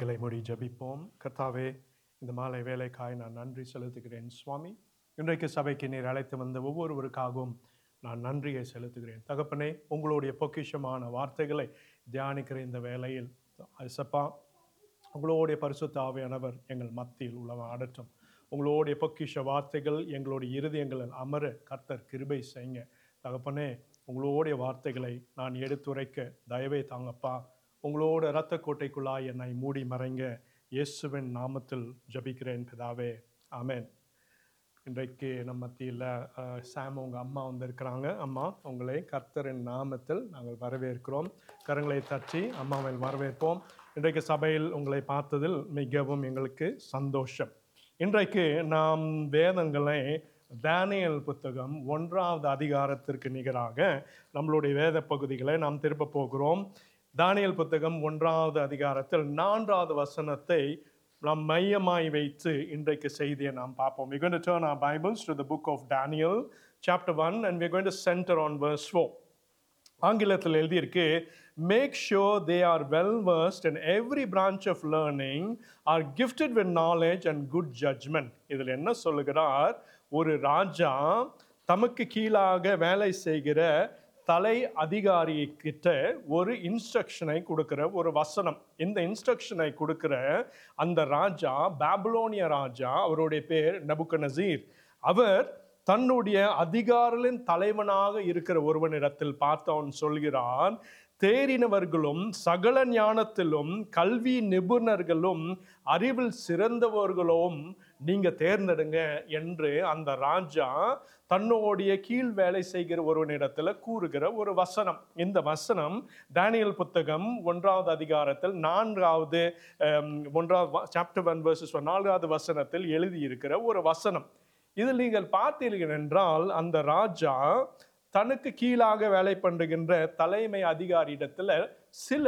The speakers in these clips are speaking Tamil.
கண்களை மூடி ஜெபிப்போம் கர்த்தாவே இந்த மாலை வேலைக்காய் நான் நன்றி செலுத்துகிறேன் சுவாமி இன்றைக்கு சபைக்கு நீர் அழைத்து வந்த ஒவ்வொருவருக்காகவும் நான் நன்றியை செலுத்துகிறேன் தகப்பனே உங்களுடைய பொக்கிஷமான வார்த்தைகளை தியானிக்கிற இந்த வேளையில் ஐசப்பா உங்களுடைய பரிசுத்த ஆவியானவர் எங்கள் மத்தியில் உலகம் அடற்றும் உங்களுடைய பொக்கிஷ வார்த்தைகள் எங்களுடைய இருதயங்களில் அமர கர்த்தர் கிருபை செய்யுங்க தகப்பனே உங்களுடைய வார்த்தைகளை நான் எடுத்துரைக்க தயவே தாங்கப்பா உங்களோட இரத்த கோட்டைக்குள்ளாய் என்னை மூடி மறைங்க இயேசுவின் நாமத்தில் ஜபிக்கிறேன் பிதாவே ஆமென் இன்றைக்கு நம்ம மத்தியில் சாம் உங்கள் அம்மா வந்திருக்கிறாங்க அம்மா உங்களை கர்த்தரின் நாமத்தில் நாங்கள் வரவேற்கிறோம் கரங்களை தட்டி அம்மாவை வரவேற்போம் இன்றைக்கு சபையில் உங்களை பார்த்ததில் மிகவும் எங்களுக்கு சந்தோஷம் இன்றைக்கு நாம் வேதங்களை தானியல் புத்தகம் ஒன்றாவது அதிகாரத்திற்கு நிகராக நம்மளுடைய வேத பகுதிகளை நாம் திருப்ப போகிறோம் தானியல் புத்தகம் ஒன்றாவது அதிகாரத்தில் நான்காவது வசனத்தை நாம் மையமாய் வைத்து இன்றைக்கு செய்தியை நாம் பார்ப்போம் we're going to turn our bibles to the book of daniel chapter 1 and we're going to center on verse 4 ஆங்கிலத்தில் எழுதியிருக்கு make sure they are well versed in every branch of learning are gifted with knowledge and good judgment இதில் என்ன சொல்லுகிறார் ஒரு ராஜா தமக்கு கீழாக வேலை செய்கிற தலை அதிகாரி கிட்ட ஒரு இன்ஸ்ட்ரக்ஷனை கொடுக்கிற ஒரு வசனம் இந்த இன்ஸ்ட்ரக்ஷனை கொடுக்கிற அந்த ராஜா பாபிலோனிய ராஜா அவருடைய பேர் நபுக்கனசீர் அவர் தன்னுடைய அதிகாரிகளின் தலைவனாக இருக்கிற ஒருவனிடத்தில் பார்த்தவன் சொல்கிறான் தேறினவர்களும் சகல ஞானத்திலும் கல்வி நிபுணர்களும் அறிவில் சிறந்தவர்களும் நீங்க தேர்ந்தெடுங்க என்று அந்த ராஜா தன்னுடைய கீழ் வேலை செய்கிற ஒருவனிடத்துல கூறுகிற ஒரு வசனம் இந்த வசனம் டேனியல் புத்தகம் ஒன்றாவது அதிகாரத்தில் நான்காவது அம், ஒன்றாவது சாப்டர் ஒன் வர்சஸ் நான்காவது வசனத்தில் எழுதியிருக்கிற ஒரு வசனம் இதில் நீங்கள் பார்த்தீர்கள் என்றால் அந்த ராஜா தனக்கு கீழாக வேலை பண்ணுகின்ற தலைமை அதிகாரியிடத்துல சில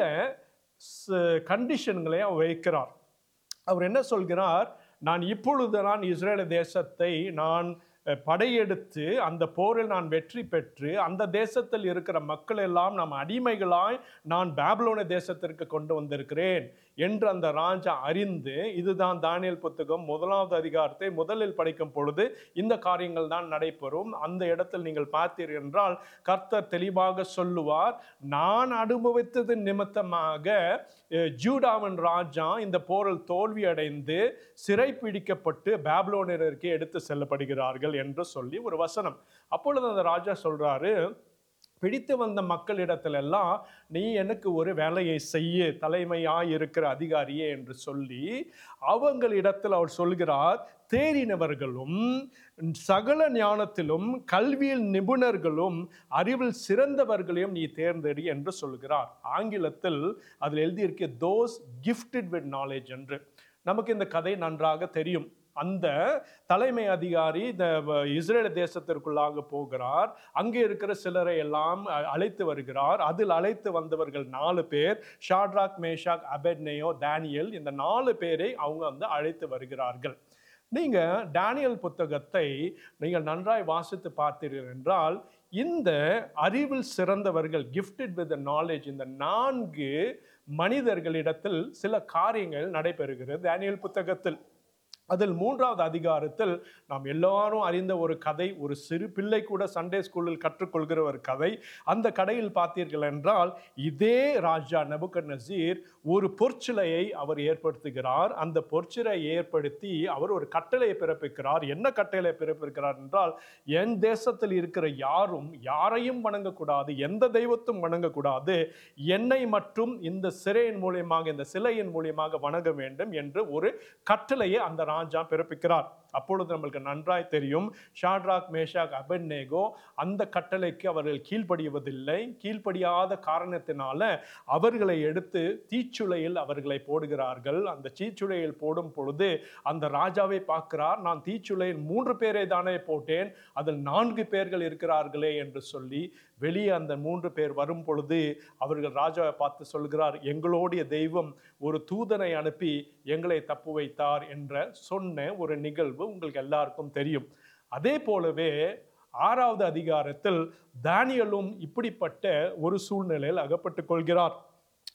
கண்டிஷன்களை அவர் வைக்கிறார் அவர் என்ன சொல்கிறார் நான் இப்பொழுது நான் இஸ்ரேல் தேசத்தை நான் அஹ், படையெடுத்து அந்த போரில் நான் வெற்றி பெற்று அந்த தேசத்தில் இருக்கிற மக்கள் எல்லாம் நாம் அடிமைகளாய் நான் பாபிலோன தேசத்திற்கு கொண்டு வந்திருக்கிறேன் என்று அந்த ராஜா அறிந்து இதுதான் தானியல் புத்தகம் முதலாவது அதிகாரத்தை முதலில் படிக்கும் பொழுது இந்த காரியங்கள் தான் நடைபெறும் அந்த இடத்தில் நீங்கள் பார்த்தீர்கள் என்றால் கர்த்தர் தெளிவாக சொல்லுவார் நான் அனுபவித்தது நிமித்தமாக அஹ், ஜூடாவின் ராஜா இந்த போரில் தோல்வி அடைந்து சிறை பிடிக்கப்பட்டு பாபிலோனியருக்கு எடுத்து செல்லப்படுகிறார்கள் என்று சொல்லி ஒரு வசனம் அப்பொழுது அந்த ராஜா சொல்றாரு பிடித்து வந்த மக்களிடத்துல எல்லாம் நீ எனக்கு ஒரு வேலையை செய்ய தலைமையாய் இருக்கிற அதிகாரியே என்று சொல்லி அவங்களிடத்தில் அவர் சொல்கிறார் தேறினவர்களும் சகல ஞானத்திலும் கல்வியில் நிபுணர்களும் அறிவில் சிறந்தவர்களையும் நீ தேர்ந்தெடு என்று சொல்கிறார் ஆங்கிலத்தில் அதில் எழுதியிருக்க தோஸ் gifted with knowledge என்று நமக்கு இந்த கதை நன்றாக தெரியும் அந்த தலைமை அதிகாரி இந்த வ- இஸ்ரேல் தேசத்திற்குள்ளாக போகிறார் அங்கே இருக்கிற சிலரை எல்லாம் அ- அழைத்து வருகிறார் அதில் அழைத்து வந்தவர்கள் நாலு பேர் ஷாட்ராக் மேஷாக் அபெட்னேயோ டேனியல் இந்த நாலு பேரை அவங்க வந்து அழைத்து வருகிறார்கள் நீங்க டேனியல் புத்தகத்தை நீங்கள் நன்றாய் வாசித்து பார்த்தீர்கள் என்றால் இந்த அறிவில் சிறந்தவர்கள் கிஃப்டட் வித் நாலேஜ் இந்த நான்கு மனிதர்களிடத்தில் சில காரியங்கள் நடைபெறுகிறது டேனியல் புத்தகத்தில் அதில் மூன்றாவது அதிகாரத்தில் நாம் எல்லாரும் அறிந்த ஒரு கதை ஒரு சிறு பிள்ளை கூட சண்டே ஸ்கூலில் கற்றுக்கொள்கிற ஒரு கதை அந்த கடையில் பார்த்தீர்கள் என்றால் இதே ராஜா நபுக்கர் நசீர் ஒரு பொற்சிலையை அவர் ஏற்படுத்துகிறார் அந்த பொற்சிலை ஏற்படுத்தி அவர் ஒரு கட்டளையை பிறப்பிக்கிறார் என்ன கட்டளை பிறப்பிக்கிறார் என்றால் என் தேசத்தில் இருக்கிற யாரும் யாரையும் வணங்கக்கூடாது எந்த தெய்வத்தும் வணங்கக்கூடாது என்னை மட்டும் இந்த சிறையின் மூலியமாக இந்த சிலையின் மூலியமாக வணங்க வேண்டும் என்று ஒரு கட்டளையை அந்த ராஜா பிறப்பிக்கிறார் அப்பொழுது நம்மளுக்கு நன்றாய் தெரியும் ஷாட்ராக் மேஷாக் அபென்னேகோ அந்த கட்டளைக்கு அவர்கள் கீழ்ப்படிவதில்லை கீழ்ப்படியாத காரணத்தினால அவர்களை எடுத்து தீச்சுளையில் அவர்களை போடுகிறார்கள் அந்த தீச்சுளையில் போடும் பொழுது அந்த ராஜாவை பார்க்கிறார் நான் தீச்சுளையில் மூன்று பேரை தானே போட்டேன் அதில் நான்கு பேர்கள் இருக்கிறார்களே என்று சொல்லி வெளியே அந்த மூன்று பேர் வரும் பொழுது அவர்கள் ராஜாவை பார்த்து சொல்கிறார் எங்களுடைய தெய்வம் ஒரு தூதனை அனுப்பி எங்களை தப்பு வைத்தார் என்ற சொன்ன ஒரு நிகழ்வு உங்களுக்கு எல்லாருக்கும் தெரியும் அதே போலவே ஆறாவது அதிகாரத்தில் தானியலும் இப்படிப்பட்ட ஒரு சூழ்நிலையில் அகப்பட்டுக் கொள்கிறார்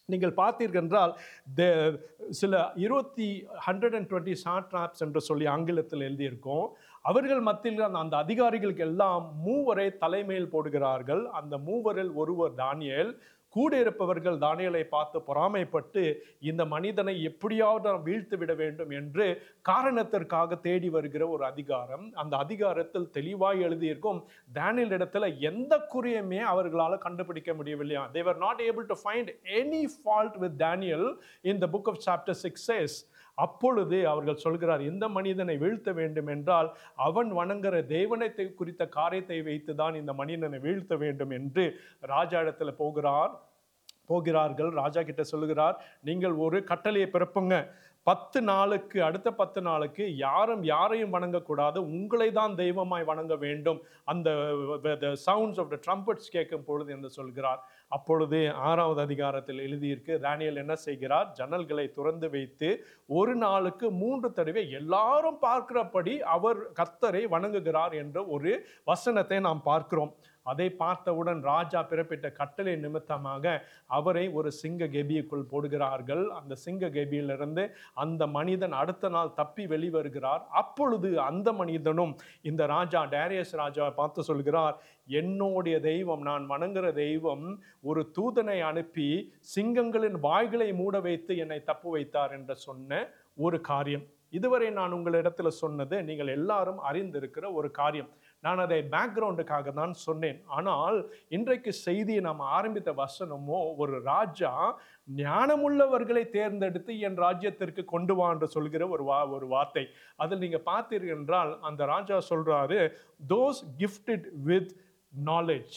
நீங்கள் பார்த்தீர்கள் என்றால் the- சில இருபத்தி ஹண்ட்ரட் அண்ட் டுவெண்ட்டி ட்ராப்ஸ் என்று சொல்லி ஆங்கிலத்தில் எழுதியிருக்கோம் அவர்கள் மத்தியில் அந்த- அந்த அதிகாரிகளுக்கு எல்லாம் மூவரை தலைமையில் போடுகிறார்கள் அந்த மூவரில் ஒருவர் தானியேல் கூட இருப்பவர்கள் தானியேலை பார்த்து பொறாமைப்பட்டு இந்த மனிதனை எப்படியாவது நாம் வீழ்த்து விட வேண்டும் என்று காரணத்திற்காக தேடி வருகிற ஒரு அதிகாரம் அந்த அதிகாரத்தில் தெளிவாய் எழுதியிருக்கும் தானியல் இடத்துல எந்த குறியுமே அவர்களால் கண்டுபிடிக்க முடியவில்லையா they were not able to find any fault with Daniel in the book of chapter 6 says அப்பொழுது அவர்கள் சொல்கிறார் இந்த மனிதனை வீழ்த்த வேண்டும் என்றால் அவன் வணங்குற தேவனத்தை குறித்த காரியத்தை வைத்துதான் இந்த மனிதனை வீழ்த்த வேண்டும் என்று ராஜா இடத்துல போகிறார் போகிறார்கள் ராஜா கிட்ட சொல்லுகிறார் நீங்கள் ஒரு கட்டளையை பிறப்புங்க பத்து நாளுக்கு அடுத்த பத்து நாளுக்கு யாரும் யாரையும் வணங்கக்கூடாது உங்களை தான் தெய்வமாய் வணங்க வேண்டும் அந்த சவுண்ட்ஸ் ஆஃப் த ட்ரம்பட்ஸ் கேட்கும் பொழுது என்று சொல்கிறார் அப்பொழுது ஆறாவது அதிகாரத்தில் எழுதியிருக்கு தானியேல் என்ன செய்கிறார் ஜன்னல்களை திறந்து வைத்து ஒரு நாளுக்கு மூன்று தடவை எல்லாரும் பார்க்கிறபடி அவர் கர்த்தரை வணங்குகிறார் என்ற ஒரு வசனத்தை நாம் பார்க்கிறோம் அதை பார்த்தவுடன் ராஜா பிறப்பிட்ட கட்டளை நிமித்தமாக அவரை ஒரு சிங்க கெபியுக்குள் போடுகிறார்கள் அந்த சிங்க கெபியிலிருந்து அந்த மனிதன் அடுத்த நாள் தப்பி வெளிவருகிறார் அப்பொழுது அந்த மனிதனும் இந்த ராஜா டேரியஸ் ராஜாவை பார்த்து சொல்கிறார் என்னுடைய தெய்வம் நான் வணங்குற தெய்வம் ஒரு தூதனை அனுப்பி சிங்கங்களின் வாய்களை மூட வைத்து என்னை தப்பு வைத்தார் என்று சொன்ன ஒரு காரியம் இதுவரை நான் உங்களிடத்துல சொன்னது நீங்கள் எல்லாரும் அறிந்திருக்கிற ஒரு காரியம் நான் அதை பேக்ரவுண்டுக்காக தான் சொன்னேன் ஆனால் இன்றைக்கு செய்தியை நாம் ஆரம்பித்த வசனமோ ஒரு ராஜா ஞானமுள்ளவர்களை தேர்ந்தெடுத்து என் ராஜ்யத்திற்கு கொண்டு வா என்று சொல்கிற ஒரு வா ஒரு வார்த்தை அதில் நீங்க பார்த்தீர்கள் என்றால் அந்த ராஜா சொல்றாரு தோஸ் gifted வித் நாலேஜ்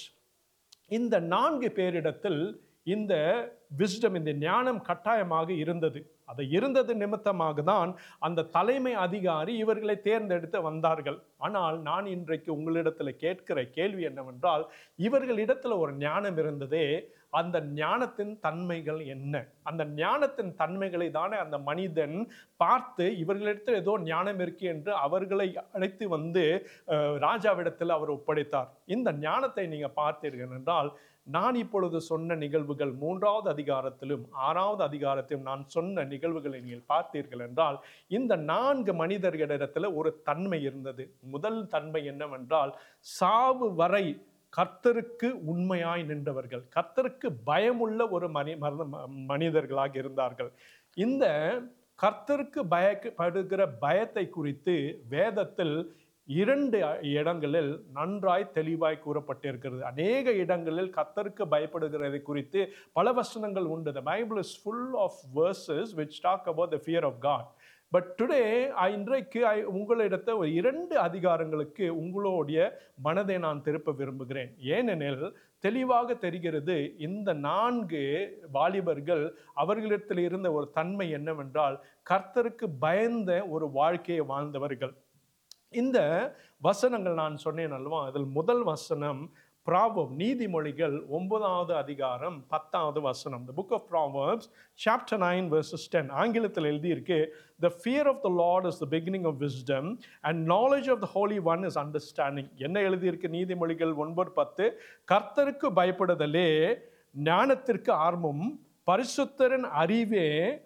இந்த நான்கு பேரிடத்தில் இந்த விஸ்டம் இந்த ஞானம் கட்டாயமாக இருந்தது அது இருந்தது நிமித்தமாக தான் அந்த தலைமை அதிகாரி இவர்களை தேர்ந்தெடுத்து வந்தார்கள் ஆனால் நான் இன்றைக்கு உங்களிடத்தில் கேட்கிற கேள்வி என்னவென்றால் இவர்களிடத்தில் ஒரு ஞானம் இருந்ததே அந்த ஞானத்தின் தன்மைகள் என்ன அந்த ஞானத்தின் தன்மைகளை தானே அந்த மனிதன் பார்த்து இவர்களிடத்தில் ஏதோ ஞானம் இருக்கு என்று அவர்களை அழைத்து வந்து அஹ், ராஜாவிடத்தில் அவர் ஒப்படைத்தார் இந்த ஞானத்தை நீங்க பார்த்தீர்கள் என்றால் நான் இப்பொழுது சொன்ன நிகழ்வுகள் மூன்றாவது அதிகாரத்திலும் ஆறாவது அதிகாரத்திலும் நான் சொன்ன நிகழ்வுகளை நீங்கள் பார்த்தீர்கள் என்றால் இந்த நான்கு மனிதர்களிடத்துல ஒரு தன்மை இருந்தது முதல் தன்மை என்னவென்றால் சாவு வரை கர்த்தருக்கு உண்மையாய் நின்றவர்கள் கர்த்தருக்கு பயமுள்ள ஒரு மனி மர- ம- மனிதர்களாக இருந்தார்கள் இந்த கர்த்தருக்கு பயப்படுகிற பயத்தை குறித்து வேதத்தில் இரண்டு இடங்களில் நன்றாய் தெளிவாய் கூறப்பட்டிருக்கிறது அநேக இடங்களில் கர்த்தருக்கு பயப்படுகிறதை குறித்து பல வசனங்கள் உண்டு the Bible is full of verses which talk about the fear of God but today இன்றைக்கு I- உங்களிடத்த ஒரு இரண்டு அதிகாரங்களுக்கு உங்களுடைய மனதை நான் திருப்ப விரும்புகிறேன் ஏனெனில் தெளிவாக தெரிகிறது இந்த நான்கு வாலிபர்கள் அவர்களிடத்தில் இருந்த ஒரு தன்மை என்னவென்றால் கர்த்தருக்கு பயந்த ஒரு வாழ்க்கையை வாழ்ந்தவர்கள் இந்த வசனங்கள் நான் சொன்னேன் அல்லவா அதில் முதல் வசனம் ப்ராவம் நீதிமொழிகள் ஒன்பதாவது அதிகாரம் பத்தாவது வசனம் the book of proverbs chapter 9 verses 10 ஆங்கிலத்தில் எழுதியிருக்கு the fear of the lord is the beginning of wisdom and knowledge of the holy one is understanding என்ன எழுதியிருக்கு நீதிமொழிகள் ஒன்பது பத்து கர்த்தருக்கு பயப்படுதலே ஞானத்திற்கு ஆர்வம் பரிசுத்தரின் அறிவே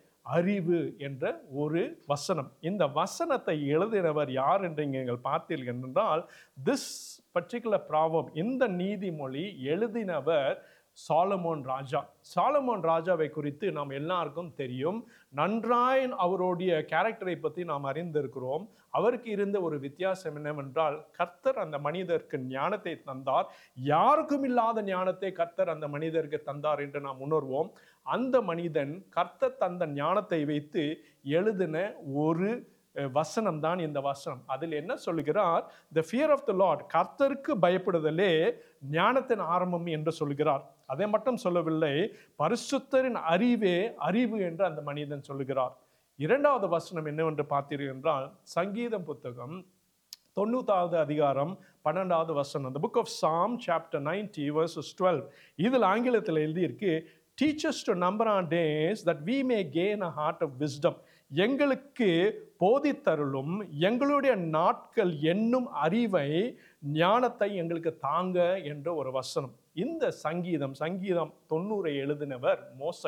அறிவு என்ற ஒரு வசனம் இந்த வசனத்தை எழுதினவர் யார் என்று நீங்கள் பார்த்தீர்கள் என்றால் திஸ் பர்டிகுலர் ப்ராபம் இந்த நீதிமொழி எழுதினவர் சாலமோன் ராஜா சாலமோன் ராஜாவை குறித்து நாம் எல்லாருக்கும் தெரியும் நன்றாய் அவருடைய கேரக்டரை பற்றி நாம் அறிந்திருக்கிறோம் அவருக்கு இருந்த ஒரு வித்தியாசம் என்னவென்றால் கர்த்தர் அந்த மனிதருக்கு ஞானத்தை தந்தார் யாருக்கும் இல்லாத ஞானத்தை கர்த்தர் அந்த மனிதருக்கு தந்தார் என்று நாம் உணர்வோம் அந்த மனிதன் கர்த்தர் தந்த ஞானத்தை வைத்து எழுதின ஒரு அஹ், வசனம் தான் இந்த வசனம் அதில் என்ன சொல்லுகிறார் the fear of the Lord கர்த்தருக்கு பயப்படுதலே ஞானத்தின் ஆரம்பம் என்று சொல்கிறார் அதை மட்டும் சொல்லவில்லை பரிசுத்தரின் அறிவே அறிவு என்று அந்த மனிதன் சொல்லுகிறார் இரண்டாவது வசனம் என்னவென்று பார்த்தீர்கள் என்றால் சங்கீதம் புத்தகம் தொண்ணூத்தாவது அதிகாரம் பன்னெண்டாவது வசனம் the book of psalm chapter 90 verses 12 இதில் ஆங்கிலத்தில் எழுதியிருக்கு teach us to number our days that we may gain a heart of wisdom எங்களுக்கு போதித்தருளும் எங்களுடைய நாட்கள் என்னும் அறிவை ஞானத்தை எங்களுக்கு தாங்க என்ற ஒரு வசனம் இந்த சங்கீதம் சங்கீதம் தொண்ணூறை எழுதினவர் மோசை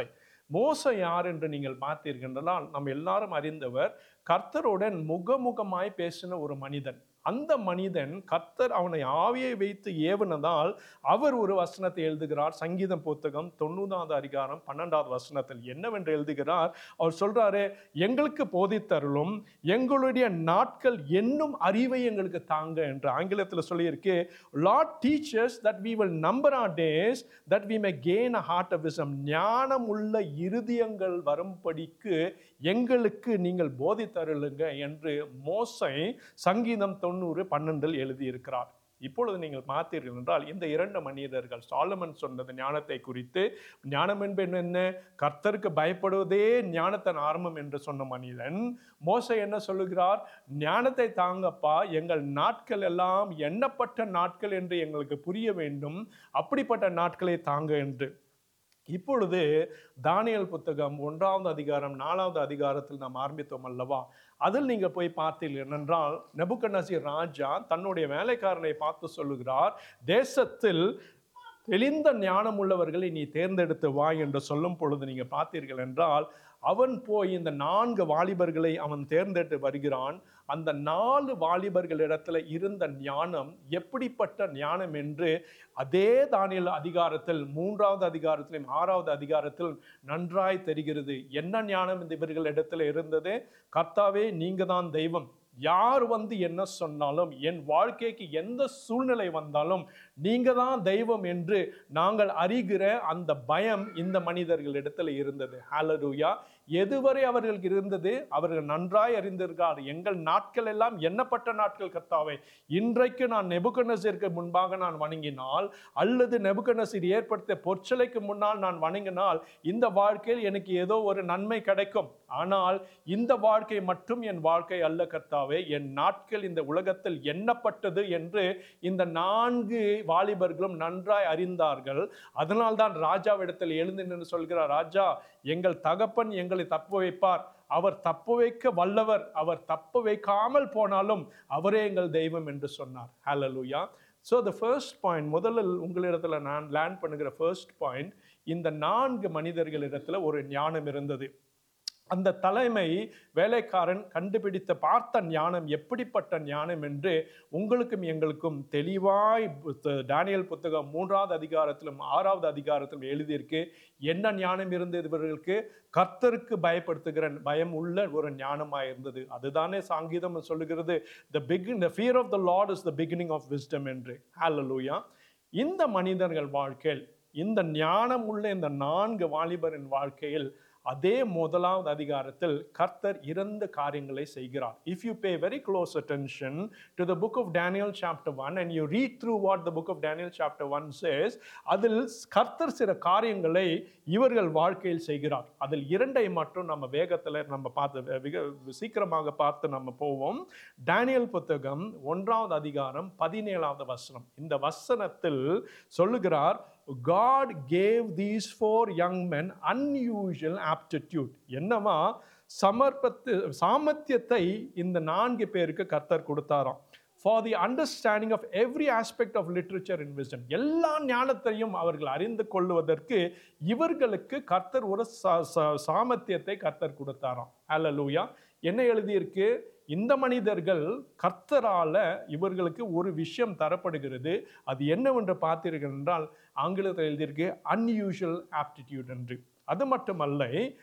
மோச யார் என்று நீங்கள் பார்த்தீர்கள் நம்ம எல்லாரும் அறிந்தவர் கர்த்தருடன் முகமுகமாய் பேசின ஒரு மனிதன் அந்த மனிதன் கர்த்தர் அவனை ஆவியை வைத்து ஏவுனதால் அவர் ஒரு வசனத்தை எழுதுகிறார் சங்கீதம் புத்தகம் தொண்ணூறாவது அதிகாரம் பன்னெண்டாவது வசனத்தில் என்னவென்று எழுதுகிறார் அவர் சொல்றாரு எங்களுக்கு போதித்தருளும் எங்களுடைய நாட்கள் என்னும் அறிவை எங்களுக்கு தாங்க என்று ஆங்கிலத்தில் சொல்லியிருக்கு Lord teachers that we will number our days that we may gain a heart of wisdom ஞானம் உள்ள இருதயங்கள் வரும்படிக்கு எங்களுக்கு நீங்கள் போதித்தருளுங்க என்று மோசை சங்கீதம் தொண்ணூறு பன்னெண்டில் எழுதியிருக்கிறார் இப்பொழுது நீங்கள் பார்த்தீர்கள் என்றால் இந்த இரண்டு மனிதர்கள் சாலமன் சொன்னது ஞானத்தை குறித்து ஞானம் என்பது என்ன கர்த்தருக்கு பயப்படுவதே ஞானத்தின் ஆரம்பம் என்று சொன்ன மனிதன் மோச என்ன சொல்லுகிறார் ஞானத்தை தாங்கப்பா எங்கள் நாட்கள் எல்லாம் எண்ணப்பட்ட நாட்கள் என்று எங்களுக்கு புரிய வேண்டும் அப்படிப்பட்ட நாட்களை தாங்க என்று இப்பொழுது தானியல் புத்தகம் ஒன்றாவது அதிகாரம் நாலாவது அதிகாரத்தில் நாம் ஆரம்பித்தோம் அல்லவா அதில் நீங்கள் போய் பார்த்தீர்கள் என்றால் நெபுக்கநசீர் ராஜா தன்னுடைய வேலைக்காரனை பார்த்து சொல்லுகிறார் தேசத்தில் தெளிந்த ஞானம் உள்ளவர்களை நீ தேர்ந்தெடுத்து வா என்று சொல்லும் பொழுது நீங்கள் பார்த்தீர்கள் என்றால் அவன் போய் இந்த நான்கு வாலிபர்களை அவன் தேர்ந்தெடுத்து வருகிறான் அந்த நாலு வாலிபர்களிடத்துல இருந்த ஞானம் எப்படிப்பட்ட ஞானம் என்று அதே தானியல் அதிகாரத்தில் மூன்றாவது அதிகாரத்திலும் ஆறாவது அதிகாரத்தில் நன்றாய் தெரிகிறது என்ன ஞானம் இந்த இவர்களிடத்துல இருந்தது கர்த்தாவே நீங்க தான் தெய்வம் யார் வந்து என்ன சொன்னாலும் என் வாழ்க்கைக்கு எந்த சூழ்நிலை வந்தாலும் நீங்க தான் தெய்வம் என்று நாங்கள் அறிகிற அந்த பயம் இந்த மனிதர்களிடத்தில் இருந்தது ஹalleluya எதுவரை அவர்களுக்கு இருந்தது அவர்கள் நன்றாய் அறிந்திருக்கார் எங்கள் நாட்கள் எல்லாம் எண்ணப்பட்ட நாட்கள் கர்த்தாவை இன்றைக்கு நான் நெபுகனசிற்கு முன்பாக நான் வணங்கினால் அல்லது நெபுகனசிர் ஏற்படுத்திய பொற்சலைக்கு முன்னால் நான் வணங்கினால் இந்த வாழ்க்கையில் எனக்கு ஏதோ ஒரு நன்மை கிடைக்கும் ஆனால் இந்த வாழ்க்கை மட்டும் என் வாழ்க்கை அல்ல கர்த்தாவே என் நாட்கள் இந்த உலகத்தில் எண்ணப்பட்டது என்று இந்த நான்கு வாலிபர்களும் நன்றாய் அறிந்தார்கள் அதனால்தான் ராஜாவிடத்தில் எழுந்து நின்று சொல்கிறார் ராஜா எங்கள் தகப்பன் எங்களை தப்பு வைப்பார் அவர் தப்பு வைக்க வல்லவர் அவர் தப்பு வைக்காமல் போனாலும் அவரே எங்கள் தெய்வம் என்று சொன்னார் hallelujah so the first point முதலில் உங்களிடத்துல நான் லேண்ட் பண்ணுகிற ஃபர்ஸ்ட் பாயிண்ட் இந்த நான்கு மனிதர்களிடத்துல ஒரு ஞானம் இருந்தது அந்த தலைமை வேலைக்காரன் கண்டுபிடித்த பார்த்த ஞானம் எப்படிப்பட்ட ஞானம் என்று உங்களுக்கும் எங்களுக்கும் தெளிவாய் புத்த- தானியேல் புத்தகம் மூன்றாவது அதிகாரத்திலும் ஆறாவது அதிகாரத்திலும் எழுதியிருக்கு என்ன ஞானம் இருந்தது இவர்களுக்கு கர்த்தருக்கு பயப்படுத்துகிற பயம் உள்ள ஒரு ஞானமாக இருந்தது அதுதானே சாங்கீதம் சொல்லுகிறது the begin the fear of the Lord is the beginning of wisdom என்று ஹalleluya இந்த மனிதர்கள் வாழ்க்கையில் இந்த ஞானம் உள்ள இந்த நான்கு வாலிபரின் வாழ்க்கையில் அதே முதலாவது அதிகாரத்தில் கர்த்தர் இரண்டு காரியங்களை செய்கிறார் if you pay very close attention to the book of Daniel chapter 1 and you read through what the book of Daniel chapter 1 says அதில் கர்த்தர் சில காரியங்களை இவர்கள் வாழ்க்கையில் செய்கிறார் அதில் இரண்டை மட்டும் நம்ம வேகத்தில் நம்ம பார்த்து மிக சீக்கிரமாக பார்த்து நம்ம போவோம் டேனியல் புத்தகம் ஒன்றாவது அதிகாரம் பதினேழாவது வசனம் இந்த வசனத்தில் சொல்லுகிறார் God gave these four young men unusual aptitude என்னவா சமர்ப்பத்து சாமர்த்தியத்தை இந்த நான்கு பேருக்கு கர்த்தர் கொடுத்தாராம் for the understanding of every aspect of literature in wisdom எல்லா ஞானத்தையும் அவர்கள் அறிந்து கொள்வதற்கு இவர்களுக்கு கர்த்தர் ஒரு சா- சா- சாமர்த்தியத்தை கர்த்தர் கொடுத்தாராம் ஹalleluya என்ன எழுதியிருக்கு இந்த மனிதர்கள் கர்த்தரால இவர்களுக்கு ஒரு விஷயம் தரப்படுகிறது அது என்னவென்று பார்த்தீர்கள் என்றால் ஆங்கிலத்தில் எழுதியிருக்கு அன்யூஷுவல் ஆப்டிடியூட் என்று அது மட்டுமல்ல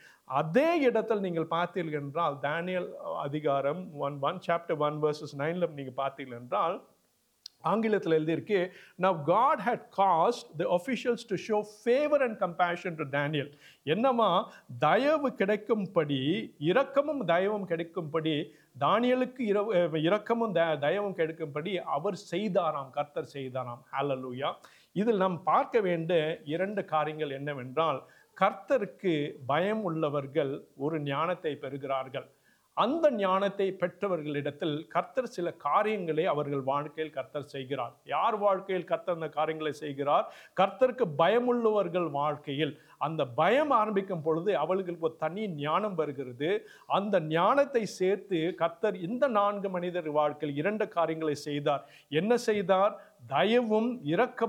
அதே இடத்தில் நீங்கள் பார்த்தீர்கள் என்றால் தானியல் அதிகாரம் one one chapter one verses நைனில் நீங்கள் பார்த்தீர்கள் என்றால் ஆங்கிலத்தில் எழுதியிருக்கு now God had cast the officials to show favour and compassion to Daniel என்னமா தயவு கிடைக்கும்படி இரக்கமும் தயவும் கிடைக்கும்படி தானியலுக்கு இரவு அஹ் இரக்கமும் த- தயவும் கிடைக்கும்படி அவர் செய்தாராம் கர்த்தர் செய்தாராம் ஹalleluya இதில் நாம் பார்க்க வேண்டிய இரண்டு காரியங்கள் என்னவென்றால் கர்த்தருக்கு பயம் உள்ளவர்கள் ஒரு ஞானத்தை பெறுகிறார்கள் அந்த ஞானத்தை பெற்றவர்களிடத்தில் கர்த்தர் சில காரியங்களை அவர்கள் வாழ்க்கையில் கர்த்தர் செய்கிறார் யார் வாழ்க்கையில் கர்த்தர் அந்த காரியங்களை செய்கிறார் கர்த்தருக்கு பயமுள்ளவர்கள் வாழ்க்கையில் அந்த பயம் ஆரம்பிக்கும் பொழுது அவர்களுக்கு ஒரு தனி ஞானம் வருகிறது அந்த ஞானத்தை சேர்த்து கர்த்தர் இந்த நான்கு மனிதர் வாழ்க்கையில் இரண்டு காரியங்களை செய்தார் என்ன செய்தார் தயவும் இரக்கமும்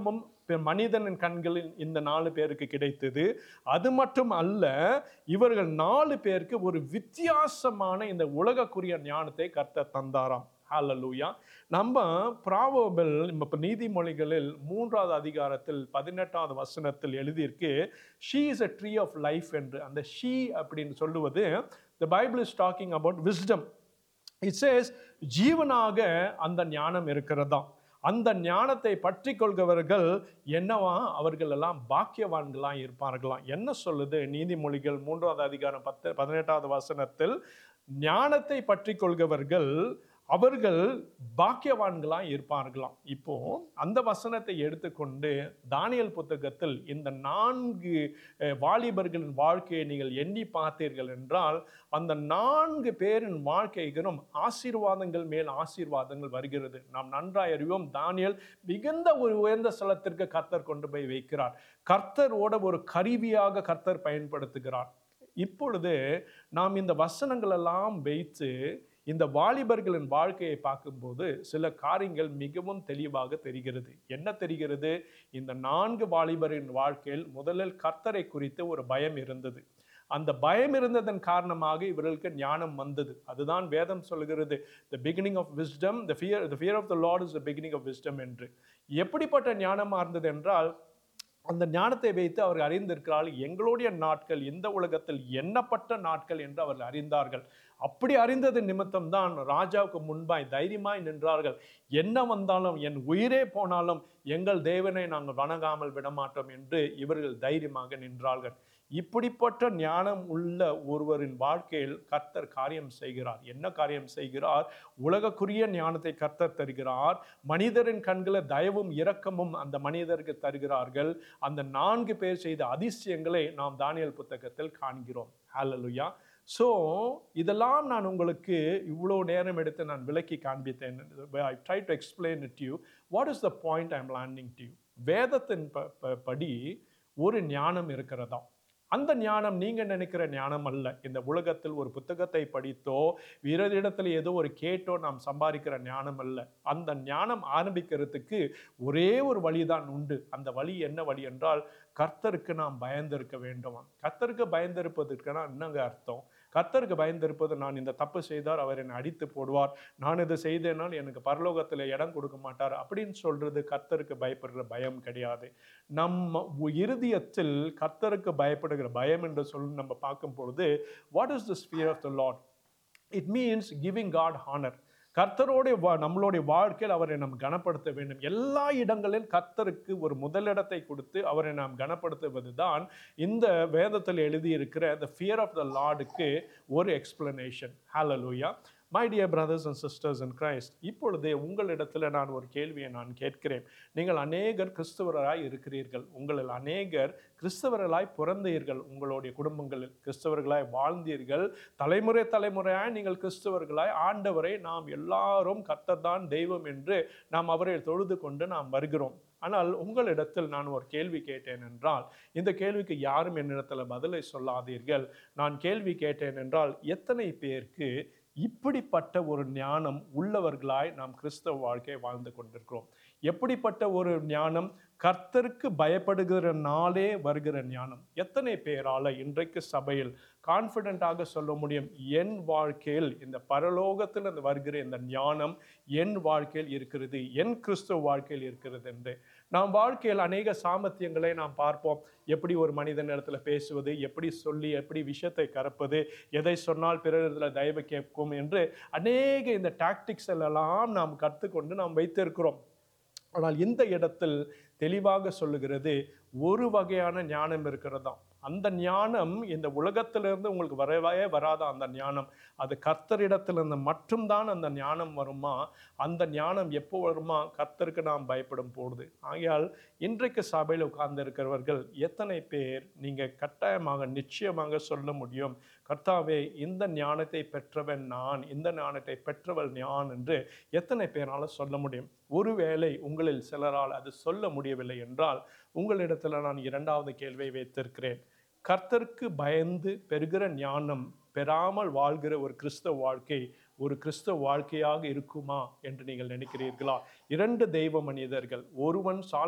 இப்ப மனிதனின் கண்களில் இந்த நாலு பேருக்கு கிடைத்தது அது மட்டும் அல்ல இவர்கள் நாலு பேருக்கு ஒரு வித்தியாசமான இந்த உலகக்குரிய ஞானத்தை கர்த்தர் தந்தாராம் ஹalleluya நம்ம ப்ராவபிள் இப்போ நீதிமொழிகளில் மூன்றாவது அதிகாரத்தில் பதினெட்டாவது வசனத்தில் எழுதியிருக்கு she is a tree of life என்று அந்த ஷீ அப்படின்னு சொல்லுவது the Bible is talking about wisdom it says ஜீவனாக அந்த ஞானம் இருக்கிறதாம் அந்த ஞானத்தை பற்றி கொள்கிறவர்கள் என்னவா அவர்கள் எல்லாம் பாக்கியவான்களாம் இருப்பார்களாம் என்ன சொல்லுது நீதிமொழிகள் மூன்றாவது அதிகாரம் பத்து பதினெட்டாவது வசனத்தில் ஞானத்தை பற்றி கொள்கிறவர்கள் அவர்கள் பாக்கியவான்களாக இருப்பார்களாம் இப்போ அந்த வசனத்தை எடுத்துக்கொண்டு தானியல் புத்தகத்தில் இந்த நான்கு அஹ், வாலிபர்களின் வாழ்க்கையை நீங்கள் எண்ணி பார்த்தீர்கள் என்றால் அந்த நான்கு பேரின் வாழ்க்கைகளும் ஆசீர்வாதங்கள் மேல் ஆசீர்வாதங்கள் வருகிறது நாம் நன்றாய் அறிவோம் தானியல் மிகுந்த ஒரு உயர்ந்த ஸ்தலத்திற்கு கர்த்தர் கொண்டு போய் வைக்கிறார் கர்த்தரோட ஒரு கருவியாக கர்த்தர் பயன்படுத்துகிறார் இப்பொழுது நாம் இந்த வசனங்கள் எல்லாம் வைத்து இந்த வாலிபர்களின் வாழ்க்கையை பார்க்கும்போது சில காரியங்கள் மிகவும் தெளிவாக தெரிகிறது என்ன தெரிகிறது இந்த நான்கு வாலிபரின் வாழ்க்கையில் முதலில் கர்த்தரை குறித்து ஒரு பயம் இருந்தது அந்த பயம் இருந்ததன் காரணமாக இவர்களுக்கு ஞானம் வந்தது அதுதான் வேதம் சொல்கிறது the beginning of wisdom the fear the fear of the lord is the beginning of wisdom என்று எப்படிப்பட்ட ஞானமாக இருந்தது என்றால் அந்த ஞானத்தை வைத்து அவர் அறிந்திருக்கிறார்கள் எங்களுடைய நாட்கள் இந்த உலகத்தில் எண்ணப்பட்ட நாட்கள் என்று அவர்கள் அறிந்தார்கள் அப்படி அறிந்தது நிமித்தம் தான் ராஜாவுக்கு முன்பாய் தைரியமாய் நின்றார்கள் என்ன வந்தாலும் என் உயிரே போனாலும் எங்கள் தேவனை நாங்கள் வணங்காமல் விடமாட்டோம் என்று இவர்கள் தைரியமாக நின்றார்கள் இப்படிப்பட்ட ஞானம் உள்ள ஒருவரின் வாழ்க்கையில் கர்த்தர் காரியம் செய்கிறார் என்ன காரியம் செய்கிறார் உலகக்குரிய ஞானத்தை கர்த்தர் தருகிறார் மனிதரின் கண்களில் தயவும் இரக்கமும் அந்த மனிதருக்கு தருகிறார்கள் அந்த நான்கு பேர் செய்த அதிசயங்களை நாம் தானியல் புத்தகத்தில் காண்கிறோம் ஹalleluya ஸோ இதெல்லாம் நான் உங்களுக்கு இவ்வளோ நேரம் எடுத்து நான் விளக்கி காண்பித்தேன் I try to explain it you what is the point I am landing to you வேதத்தின் ப- ப- படி ஒரு ஞானம் இருக்கிறதா அந்த ஞானம் நீங்க நினைக்கிற ஞானம் அல்ல இந்த உலகத்தில் ஒரு புத்தகத்தை படித்தோ இடத்துல ஏதோ ஒரு கேட்டோ நாம் சம்பாதிக்கிற ஞானம் அல்ல அந்த ஞானம் ஆரம்பிக்கிறதுக்கு ஒரே ஒரு வழிதான் உண்டு அந்த வழி என்ன வழி என்றால் கர்த்தருக்கு நாம் பயந்திருக்க வேண்டுமா கர்த்தருக்கு பயந்திருப்பதற்குனா என்னங்க அர்த்தம் கர்த்தருக்கு பயந்திருப்பது நான் இந்த தப்பு செய்தார் அவர் என்னை அடித்து போடுவார் நான் இது செய்தேனால் எனக்கு பரலோகத்தில் இடம் கொடுக்க மாட்டார் அப்படின்னு சொல்றது கர்த்தருக்கு பயப்படுற பயம் கிடையாது நம்ம உ- இருதயத்தில் கர்த்தருக்கு பயப்படுகிற பயம் என்று சொல்லி நம்ம பார்க்கும் பொழுது what is the fear of the Lord it means giving God honour கர்த்தரோடைய வா- நம்மளுடைய வாழ்க்கையில் அவரை நாம் கனப்படுத்த வேண்டும் எல்லா இடங்களிலும் கர்த்தருக்கு ஒரு முதலிடத்தை கொடுத்து அவரை நாம் கனப்படுத்துவது தான் இந்த வேதத்தில் எழுதியிருக்கிற the fear of the லார்டுக்கு ஒரு explanation hallelujah my dear brothers and sisters in Christ இப்பொழுது உங்களிடத்தில் நான் ஒரு கேள்வியை நான் கேட்கிறேன் நீங்கள் அநேகர் கிறிஸ்தவராய் இருக்கிறீர்கள் உங்களில் அநேகர் கிறிஸ்தவர்களாய் பிறந்தீர்கள் உங்களுடைய குடும்பங்களில் கிறிஸ்தவர்களாய் வாழ்ந்தீர்கள் தலைமுறை தலைமுறையாய் நீங்கள் கிறிஸ்தவர்களாய் ஆண்டவரை நாம் எல்லாரும் கர்த்தர்தான் தெய்வம் என்று நாம் அவரை தொழுது கொண்டு நாம் வருகிறோம் ஆனால் உங்களிடத்தில் நான் ஒரு கேள்வி கேட்டேன் என்றால் இந்த கேள்விக்கு யாரும் என்னிடத்தில் பதிலை சொல்லாதீர்கள் நான் கேள்வி கேட்டேன் என்றால் எத்தனை பேருக்கு இப்படிப்பட்ட ஒரு ஞானம் உள்ளவர்களாய் நாம் கிறிஸ்தவ வாழ்க்கையை வாழ்ந்து கொண்டிருக்கிறோம் எப்படிப்பட்ட ஒரு ஞானம் கர்த்தருக்கு பயப்படுகிற நாளே வருகிற ஞானம் எத்தனை பேரால இன்றைக்கு சபையில் கான்ஃபிடென்ட்டாக சொல்ல முடியும் என் வாழ்க்கையில் இந்த பரலோகத்தில் இந்த வருகிற இந்த ஞானம் என் வாழ்க்கையில் இருக்கிறது என் கிறிஸ்துவ வாழ்க்கையில் இருக்கிறது என்று நாம் வாழ்க்கையில் அநேக சாமர்த்தியங்களை நாம் பார்ப்போம் எப்படி ஒரு மனிதன் இடத்துல பேசுவது எப்படி சொல்லி எப்படி விஷயத்தை கறப்பது எதை சொன்னால் பிறரிடத்தில் தயவு கேட்கும் என்று அநேக இந்த டாக்டிக்ஸ் எல்லாம் நாம் கற்றுக்கொண்டு நாம் வைத்திருக்கிறோம் ஆனால் இந்த இடத்தில் தெளிவாக சொல்லுகிறது ஒரு வகையான ஞானம் இருக்கிறதாம் அந்த ஞானம் இந்த உலகத்திலிருந்து உங்களுக்கு வரவே வராத அந்த ஞானம் அது கர்த்தரிடத்திலிருந்து மட்டும்தான் அந்த ஞானம் வருமா அந்த ஞானம் எப்போ வருமா கர்த்தருக்கு நாம் பயப்படும் போடுது ஆகையால் இன்றைக்கு சபையில் உட்கார்ந்து இருக்கிறவர்கள் எத்தனை பேர் நீங்கள் கட்டாயமாக நிச்சயமாக சொல்ல முடியும் கர்த்தாவே இந்த ஞானத்தை பெற்றவன் நான் இந்த ஞானத்தை பெற்றவள் நான் என்று எத்தனை பேரால சொல்ல முடியும் ஒருவேளை உங்களில் சிலரால் அது சொல்ல முடியவில்லை என்றால் உங்களிடத்தில் நான் இரண்டாவது கேள்வியை வைத்திருக்கிறேன் கர்த்தருக்கு பயந்து பெறுகிற ஞானம் பெறாமல் வாழ்கிற ஒரு கிறிஸ்தவ வாழ்க்கை ஒரு கிறிஸ்தவ வாழ்க்கையாக இருக்குமா என்று நீங்கள் நினைக்கிறீர்களா இரண்டு தெய்வ மனிதர்கள் ஒருவன் சாலமன்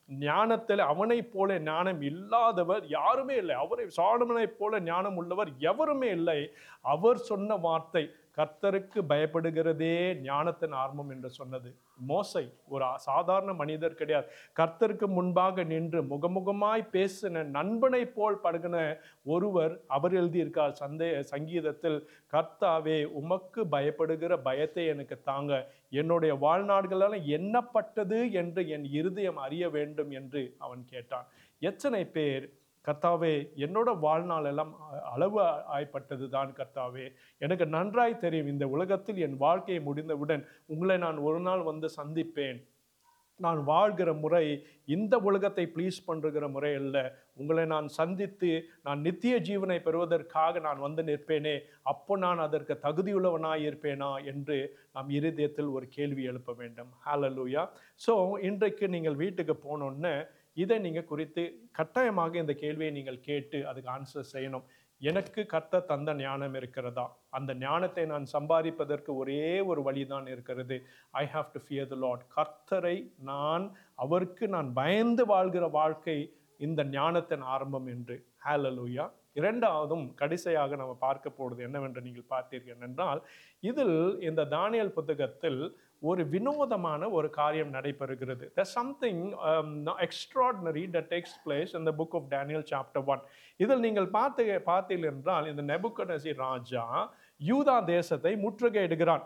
ஞானத்தில் அவனைப் போல ஞானம் இல்லாதவர் யாருமே இல்லை அவரை சாலமனைப் போல ஞானம் உள்ளவர் எவருமே இல்லை அவர் சொன்ன வார்த்தை கர்த்தருக்கு பயப்படுகிறதே ஞானத்தின் ஆரம்பம் என்று சொன்னது மோசை ஒரு சாதாரண மனிதர் கிடையாது கர்த்தருக்கு முன்பாக நின்று முகமுகமாய் பேசின நண்பனை போல் பழகின ஒருவர் அவர் எழுதியிருக்கார் சந்தே சங்கீதத்தில் கர்த்தாவே உமக்கு பயப்படுகிற பயத்தை எனக்கு தாங்க என்னுடைய வாழ்நாள்களால் என்னப்பட்டது என்று என் இருதயம் அறிய வேண்டும் என்று அவன் கேட்டான் எத்தனை பேர் கர்த்தாவே என்னோட வாழ்நாள் எல்லாம் அ- அளவு ஆய்ப்பட்டது தான் கர்த்தாவே எனக்கு நன்றாய் தெரியும் இந்த உலகத்தில் என் வாழ்க்கையை முடிந்தவுடன் உங்களை நான் ஒரு நாள் வந்து சந்திப்பேன் நான் வாழ்கிற முறை இந்த உலகத்தை ப்ளீஸ் பண்ணுகிற முறை அல்ல உங்களை நான் சந்தித்து நான் நித்திய ஜீவனை பெறுவதற்காக நான் வந்து நிற்பேனே அப்போ நான் அதற்கு தகுதியுள்ளவனாய் இருப்பேனா என்று நாம் இருதயத்தில் ஒரு கேள்வி எழுப்ப வேண்டும் ஹalleluya ஸோ இன்றைக்கு நீங்கள் வீட்டுக்கு போனோன்னே இதை நீங்கள் குறித்து கட்டாயமாக இந்த கேள்வியை நீங்கள் கேட்டு அதுக்கு ஆன்சர் செய்யணும் எனக்கு கத்த தந்த ஞானம் இருக்கிறதா அந்த ஞானத்தை நான் சம்பாதிப்பதற்கு ஒரே ஒரு வழிதான் இருக்கிறது I have to fear the Lord கர்த்தரை நான் அவருக்கு நான் பயந்து வாழ்கிற வாழ்க்கை இந்த ஞானத்தின் ஆரம்பம் என்று ஹalleluya இரண்டாவதும் கடைசியாக நம்ம பார்க்க போவது என்னவென்று நீங்கள் பார்த்தீர்கள் என்றால் இதில் இந்த தானியல் புத்தகத்தில் ஒரு வினோதமான ஒரு காரியம் நடைபெறுகிறது the something extraordinary that takes place in the book of Daniel chapter one இதில் நீங்கள் பார்த்து பார்த்தீர்கள் என்றால் இந்த நெபுக்கடசி ராஜா யூதா தேசத்தை முற்றுகையிடுகிறான்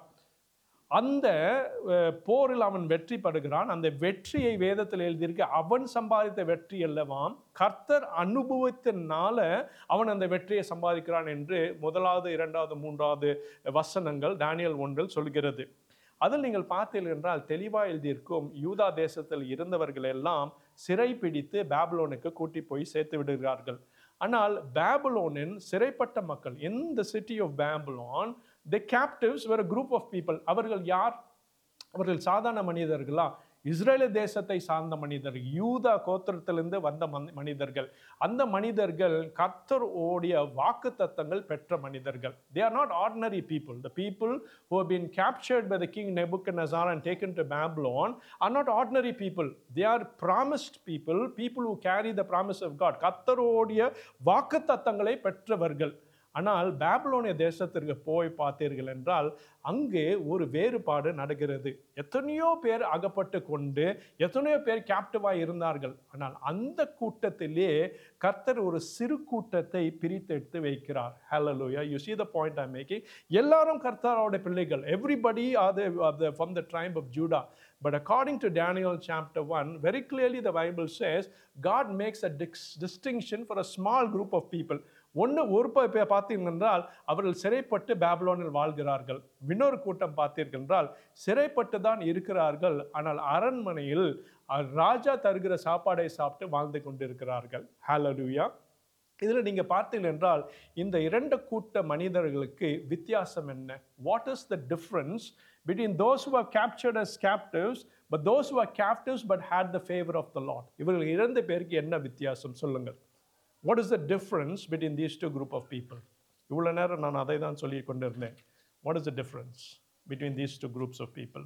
அந்த அஹ், போரில் அவன் வெற்றி படுகிறான் அந்த வெற்றியை வேதத்தில் எழுதியிருக்கு அவன் சம்பாதித்த வெற்றி அல்லவாம் கர்த்தர் அனுபவத்தினால அவன் அந்த வெற்றியை சம்பாதிக்கிறான் என்று முதலாவது இரண்டாவது மூன்றாவது வசனங்கள் டேனியல் ஒன்றில் சொல்கிறது அதில் நீங்கள் பார்த்தீர்கள் என்றால் தெளிவாக எழுதியிருக்கும் யூதா தேசத்தில் இருந்தவர்கள் எல்லாம் சிறை பிடித்து பேபிலோனுக்கு கூட்டி போய் சேர்த்து விடுகிறார்கள் ஆனால் பேபிலோனின் சிறைப்பட்ட மக்கள் இந்த city of Babylon the captives வேற குரூப் ஆஃப் பீப்புள் அவர்கள் யார் அவர்கள் சாதாரண மனிதர்களா இஸ்ரேல தேசத்தை சார்ந்த மனிதர்கள் யூதா கோத்திரத்திலிருந்து வந்த மனி- மனிதர்கள் அந்த மனிதர்கள் கர்த்தர் ஓடிய வாக்கு தத்தங்கள் பெற்ற மனிதர்கள் they are not ordinary people the people who have been captured by the king Nebuchadnezzar and taken to Babylon are not ordinary people. They are promised people, people who carry the promise of God. கர்த்தரோடைய வாக்கு தத்தங்களை பெற்றவர்கள் ஆனால் பேபிலோனிய தேசத்திற்கு போய் பார்த்தீர்கள் என்றால் அங்கே ஒரு வேறுபாடு நடக்கிறது எத்தனையோ பேர் அகப்பட்டு கொண்டு எத்தனையோ பேர் கேப்டிவாக இருந்தார்கள் ஆனால் அந்த கூட்டத்திலே கர்த்தர் ஒரு சிறு கூட்டத்தை பிரித்தெடுத்து வைக்கிறார் ஹalleluya you see the point i'm making எல்லாரும் கர்த்தரோட பிள்ளைகள் everybody are the, are the from the tribe of judah but according to daniel chapter 1 very clearly the bible says god makes a dis- distinction for a small group of people ஒன்று ஒரு ப- பே- பார்த்தீர்கள் என்றால் அவர்கள் சிறைப்பட்டு பேபிலோனில் வாழ்கிறார்கள் இன்னொரு கூட்டம் பார்த்தீர்கள் என்றால் சிறைப்பட்டு தான் இருக்கிறார்கள் ஆனால் அரண்மனையில் அஹ், ராஜா தருகிற சாப்பாடை சாப்பிட்டு வாழ்ந்து கொண்டிருக்கிறார்கள் ஹalleluya இதில் நீங்கள் பார்த்தீர்கள் என்றால் இந்த இரண்டு கூட்ட மனிதர்களுக்கு வித்தியாசம் என்ன what is the difference between those who are captured as captives but those who are captives but had the favor of the Lord இவர்கள் இரண்டு பேருக்கு என்ன வித்தியாசம் சொல்லுங்கள் what is the difference between these two group of people இவ்வளோ நேரம் நான் அதை தான் சொல்லி கொண்டிருந்தேன் what is the difference between these two groups of people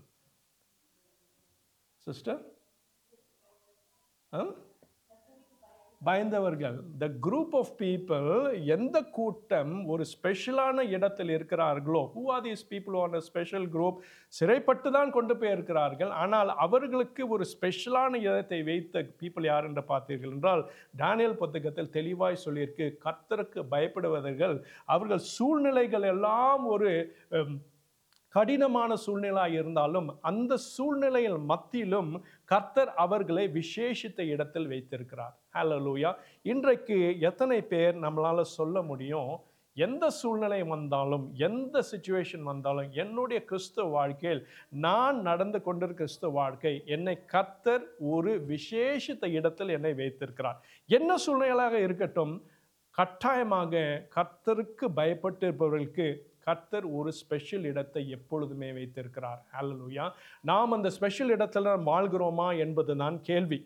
sister பயந்தவர்கள் த குரூப் ஆஃப் பீப்புள் எந்த கூட்டம் ஒரு ஸ்பெஷலான இடத்தில் இருக்கிறார்களோ who are these people on a special group சிறைப்பட்டு தான் கொண்டு போய் இருக்கிறார்கள் ஆனால் அவர்களுக்கு ஒரு ஸ்பெஷலான இடத்தை வைத்த பீப்புள் யார் என்று பார்த்தீர்கள் என்றால் டேனியல் புத்தகத்தில் தெளிவாய் சொல்லியிருக்கு கர்த்தருக்கு பயப்படுவதர்கள் அவர்கள் சூழ்நிலைகள் எல்லாம் ஒரு உம், கடினமான சூழ்நிலையாக இருந்தாலும் அந்த சூழ்நிலையில் மத்தியிலும் கர்த்தர் அவர்களை விசேஷித்த இடத்தில் வைத்திருக்கிறார் ஹalleluya இன்றைக்கு எத்தனை பேர் நம்மளால சொல்ல முடியும் எந்த சூழ்நிலை வந்தாலும் எந்த சுச்சுவேஷன் வந்தாலும் என்னுடைய கிறிஸ்துவ வாழ்க்கையில் நான் நடந்து கொண்டிருக்கிற கிறிஸ்துவ வாழ்க்கை என்னை கர்த்தர் ஒரு விசேஷித்த இடத்தில் என்னை வைத்திருக்கிறார் என்ன சூழ்நிலையாக இருக்கட்டும் கட்டாயமாக கர்த்தருக்கு பயப்பட்டு இருப்பவர்களுக்கு கர்த்தர் ஒரு ஸ்பெஷல் இடத்தை எப்பொழுதுமே வைத்திருக்கிறார் ஹalleluya நாம் அந்த ஸ்பெஷல் இடத்துல நாம் வாழ்கிறோமா என்பது தான் கேள்வி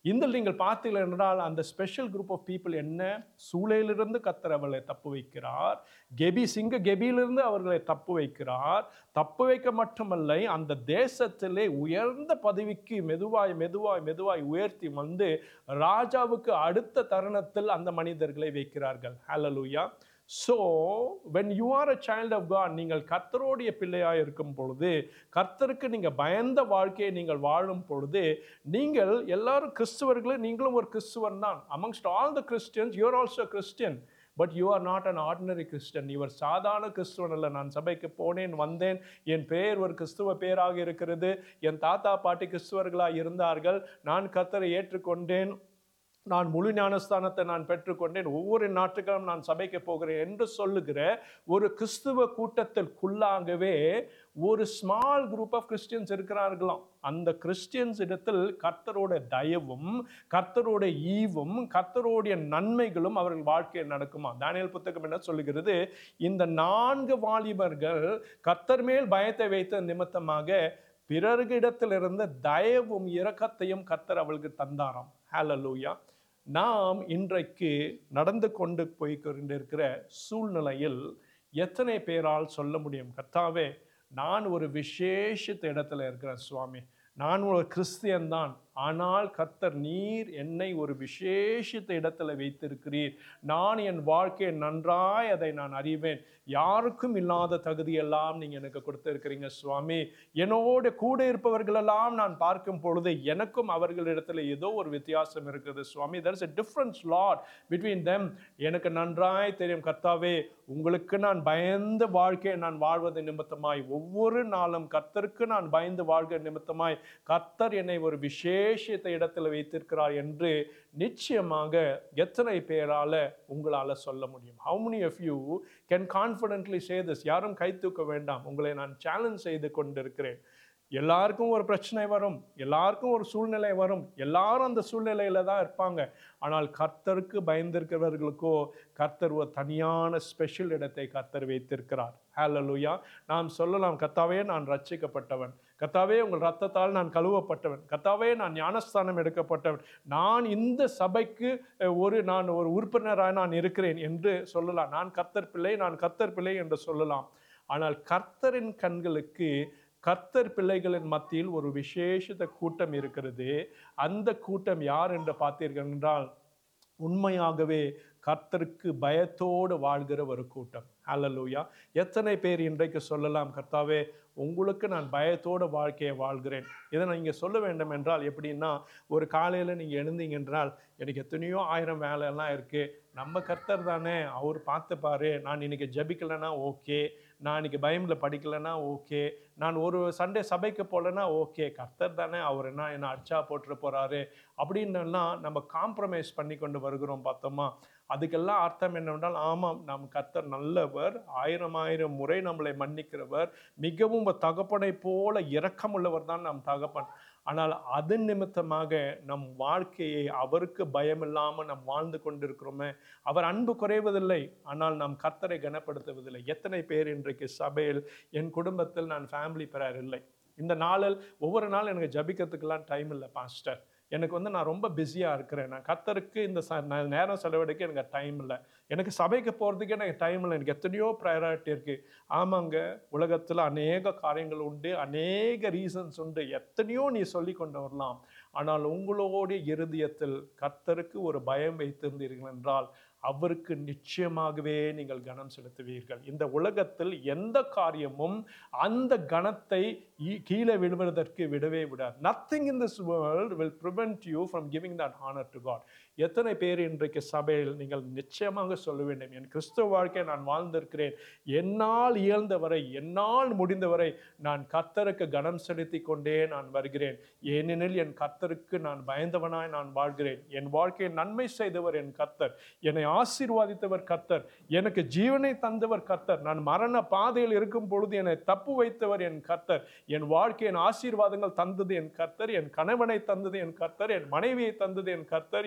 இந்த நீங்கள் பார்த்தீர்கள் என்றால் அந்த ஸ்பெஷல் குரூப் ஆஃப் பீப்புள் என்ன சூளையிலிருந்து கத்தர் அவர்களை தப்பு வைக்கிறார் கெபி சிங்க கெபியிலிருந்து அவர்களை தப்பு வைக்கிறார் தப்பு வைக்க மட்டுமல்ல அந்த தேசத்திலே உயர்ந்த பதவிக்கு மெதுவாய் மெதுவாய் மெதுவாய் உயர்த்தி வந்து ராஜாவுக்கு அடுத்த தருணத்தில் அந்த மனிதர்களை வைக்கிறார்கள் hallelujah so when you are a child of God நீங்கள் கர்த்தருடைய பிள்ளையாக இருக்கும் பொழுது கர்த்தருக்கு நீங்கள் பயந்த வாழ்க்கையை நீங்கள் வாழும் பொழுது நீங்கள் எல்லாரும் கிறிஸ்துவர்களும் நீங்களும் ஒரு கிறிஸ்துவன் தான் amongst all the Christians you are also Christian but you are not an ordinary Christian இவர் சாதாரண கிறிஸ்துவன் அல்ல நான் சபைக்கு போனேன் வந்தேன் என் பெயர் ஒரு கிறிஸ்துவ பெயராக இருக்கிறது என் தாத்தா பாட்டி கிறிஸ்துவர்களாக இருந்தார்கள் நான் கர்த்தரை ஏற்றுக்கொண்டேன் நான் முழு ஞானஸ்தானத்தை நான் பெற்றுக்கொண்டேன் ஒவ்வொரு நாட்டுகளும் நான் சபைக்கு போகிறேன் என்று சொல்லுகிற ஒரு கிறிஸ்துவ கூட்டத்திற்குள்ளாகவே ஒரு ஸ்மால் குரூப் ஆஃப் கிறிஸ்டியன்ஸ் இருக்கிறார்களாம் அந்த கிறிஸ்டியன்ஸ் இடத்தில் கர்த்தரோட தயவும் கர்த்தரோட ஈவும் கர்த்தரோடைய நன்மைகளும் அவர்கள் வாழ்க்கையில் நடக்குமா தானியல் புத்தகம் என்ன சொல்லுகிறது இந்த நான்கு வாலிபர்கள் கர்த்தர் மேல் பயத்தை வைத்த நிமித்தமாக பிறர்களிடத்திலிருந்து தயவும் இரக்கத்தையும் கர்த்தர் அவளுக்கு தந்தாராம் ஹalleluya நாம் இன்றைக்கு நடந்து கொண்டு போய் கொண்டிருக்கிற சூழ்நிலையில் எத்தனை பேரால் சொல்ல முடியும் கர்த்தாவே நான் ஒரு விசேஷித்த இடத்துல இருக்கிறேன் சுவாமி நான் ஒரு கிறிஸ்தியன் தான் ஆனால் கர்த்தர் நீர் என்னை ஒரு விசேஷித்த இடத்துல வைத்திருக்கிறீர் நான் என் வாழ்க்கையை நன்றாய் அதை நான் அறிவேன் யாருக்கும் இல்லாத தகுதியெல்லாம் நீங்க எனக்கு கொடுத்திருக்கிறீங்க சுவாமி என்னோட கூட இருப்பவர்களெல்லாம் நான் பார்க்கும் பொழுது எனக்கும் அவர்களிடத்துல ஏதோ ஒரு வித்தியாசம் இருக்குது சுவாமி there is a difference lot between them எனக்கு நன்றாய் தெரியும் கர்த்தாவே உங்களுக்கு நான் பயந்த வாழ்க்கையை நான் வாழ்வது நிமித்தமாய் ஒவ்வொரு நாளும் கர்த்தருக்கு நான் பயந்து வாழ்கிற நிமித்தமாய் கர்த்தர் என்னை ஒரு விசேஷித்த இடத்துல வைத்திருக்கிறார் என்று நிச்சயமாக எத்தனை பேரால உங்களால சொல்ல முடியும் how many of you can confidently say this யாரும் கை தூக்க வேண்டாம் உங்களை நான் சேலஞ்ச் செய்து கொண்டிருக்கிறேன் எல்லாருக்கும் ஒரு பிரச்சனை வரும் எல்லாருக்கும் ஒரு சூழ்நிலை வரும் எல்லாரும் அந்த சூழ்நிலையில தான் இருப்பாங்க ஆனால் கர்த்தருக்கு பயந்திருக்கிறவர்களுக்கோ கர்த்தர் ஒரு தனியான ஸ்பெஷல் இடத்தை கர்த்தர் வைத்திருக்கிறார் ஹalleluya நாம் சொல்லலாம் கர்த்தாவே நான் ரட்சிக்கப்பட்டவன் கர்த்தாவே உங்கள் ரத்தத்தால் நான் கழுவப்பட்டவன் கர்த்தாவே நான் ஞானஸ்தானம் எடுக்கப்பட்டவன் நான் இந்த சபைக்கு அஹ், ஒரு நான் ஒரு உறுப்பினராக நான் இருக்கிறேன் என்று சொல்லலாம் நான் கர்த்தர் பிள்ளை நான் கர்த்தர் பிள்ளை என்று சொல்லலாம் ஆனால் கர்த்தரின் கண்களுக்கு கர்த்தர் பிள்ளைகளின் மத்தியில் ஒரு விசேஷித்த கூட்டம் இருக்கிறது அந்த கூட்டம் யார் என்று பார்த்தீர்கள் என்றால் உண்மையாகவே கர்த்தருக்கு பயத்தோடு வாழ்கிற ஒரு கூட்டம் அல்லலூயா எத்தனை பேர் இன்றைக்கு சொல்லலாம் கர்த்தாவே உங்களுக்கு நான் பயத்தோட வாழ்க்கையை வாழ்கிறேன் இதை நான் இங்கே சொல்ல வேண்டும் என்றால் எப்படின்னா ஒரு காலையில் நீங்கள் எழுந்தீங்க என்றால் எனக்கு எத்தனையோ ஆயிரம் வேலையெல்லாம் இருக்குது நம்ம கர்த்தர் தானே அவர் பார்த்துப்பாரு நான் இன்னைக்கு ஜபிக்கலைன்னா ஓகே நான் இன்னைக்கு பைபிளில் படிக்கலைன்னா ஓகே நான் ஒரு சண்டே சபைக்கு போகலன்னா ஓகே கர்த்தர் தானே அவர் என்ன என்ன அடிச்சா போட்டுற போகிறாரு அப்படின்னெல்லாம் நம்ம காம்ப்ரமைஸ் பண்ணி கொண்டு வருகிறோம் பார்த்தோமா அதுக்கெல்லாம் அர்த்தம் என்னவென்றால் ஆமாம் நம் கர்த்தர் நல்லவர் ஆயிரம் ஆயிரம் முறை நம்மளை மன்னிக்கிறவர் மிகவும் ஒரு தகப்பனை போல இரக்கமுள்ளவர் தான் நம் தகப்பன் ஆனால் அது நிமித்தமாக நம் வாழ்க்கையை அவருக்கு பயமில்லாமல் நாம் வாழ்ந்து கொண்டிருக்கிறோமே அவர் அன்பு குறைவதில்லை ஆனால் நாம் கர்த்தரை கனப்படுத்துவதில்லை எத்தனை பேர் இன்றைக்கு சபையில் என் குடும்பத்தில் நான் ஃபேமிலி பெறார் இல்லை இந்த நாளில் ஒவ்வொரு நாள் எனக்கு ஜபிக்கிறதுக்கெல்லாம் டைம் இல்லை பாஸ்டர் எனக்கு வந்து நான் ரொம்ப பிஸியாக இருக்கிறேன் நான் கத்தருக்கு இந்த ச நான் நேரம் செலவழிக்க எனக்கு டைம் இல்லை எனக்கு சபைக்கு போகிறதுக்கே எனக்கு டைம் இல்லை எனக்கு எத்தனையோ ப்ரையாரிட்டி இருக்குது ஆமாங்க உலகத்தில் அநேக காரியங்கள் உண்டு அநேக ரீசன்ஸ் உண்டு எத்தனையோ நீ சொல்லி கொண்டு வரலாம் ஆனால் உங்களோடைய இருதயத்தில் கர்த்தருக்கு ஒரு பயம் வைத்திருந்தீர்கள் என்றால் அவருக்கு நிச்சயமாகவே நீங்கள் கனம் செலுத்துவீர்கள் இந்த உலகத்தில் எந்த காரியமும் அந்த கணத்தை ஈ- கீழே விழுவதற்கு விடவே விடாது nothing in this world will prevent you from giving that honor to God எத்தனை பேர் இன்றைக்கு சபையில் நீங்கள் நிச்சயமாக சொல்ல வேண்டும் என் கிறிஸ்துவ வாழ்க்கை நான் வாழ்ந்திருக்கிறேன் என்னால் இயல்ந்தவரை என்னால் முடிந்தவரை நான் கர்த்தருக்கு கனம் செலுத்தி கொண்டே நான் வருகிறேன் ஏனெனில் என் கர்த்தருக்கு நான் பயந்தவனாய் நான் வாழ்கிறேன் என் வாழ்க்கையை நன்மை செய்தவர் என் கர்த்தர் என்னை ஆசீர்வாதித்தவர் கர்த்தர் எனக்கு ஜீவனை தந்தவர் கர்த்தர் நான் மரண பாதையில் இருக்கும் பொழுது என்னை தப்பு வைத்தவர் என் கர்த்தர் என் வாழ்க்கையின் ஆசீர்வாதங்கள் தந்தது என் கர்த்தர் என் கணவனை தந்தது என் கர்த்தர் என் மனைவியை தந்தது என் கர்த்தர் என் குடும்ப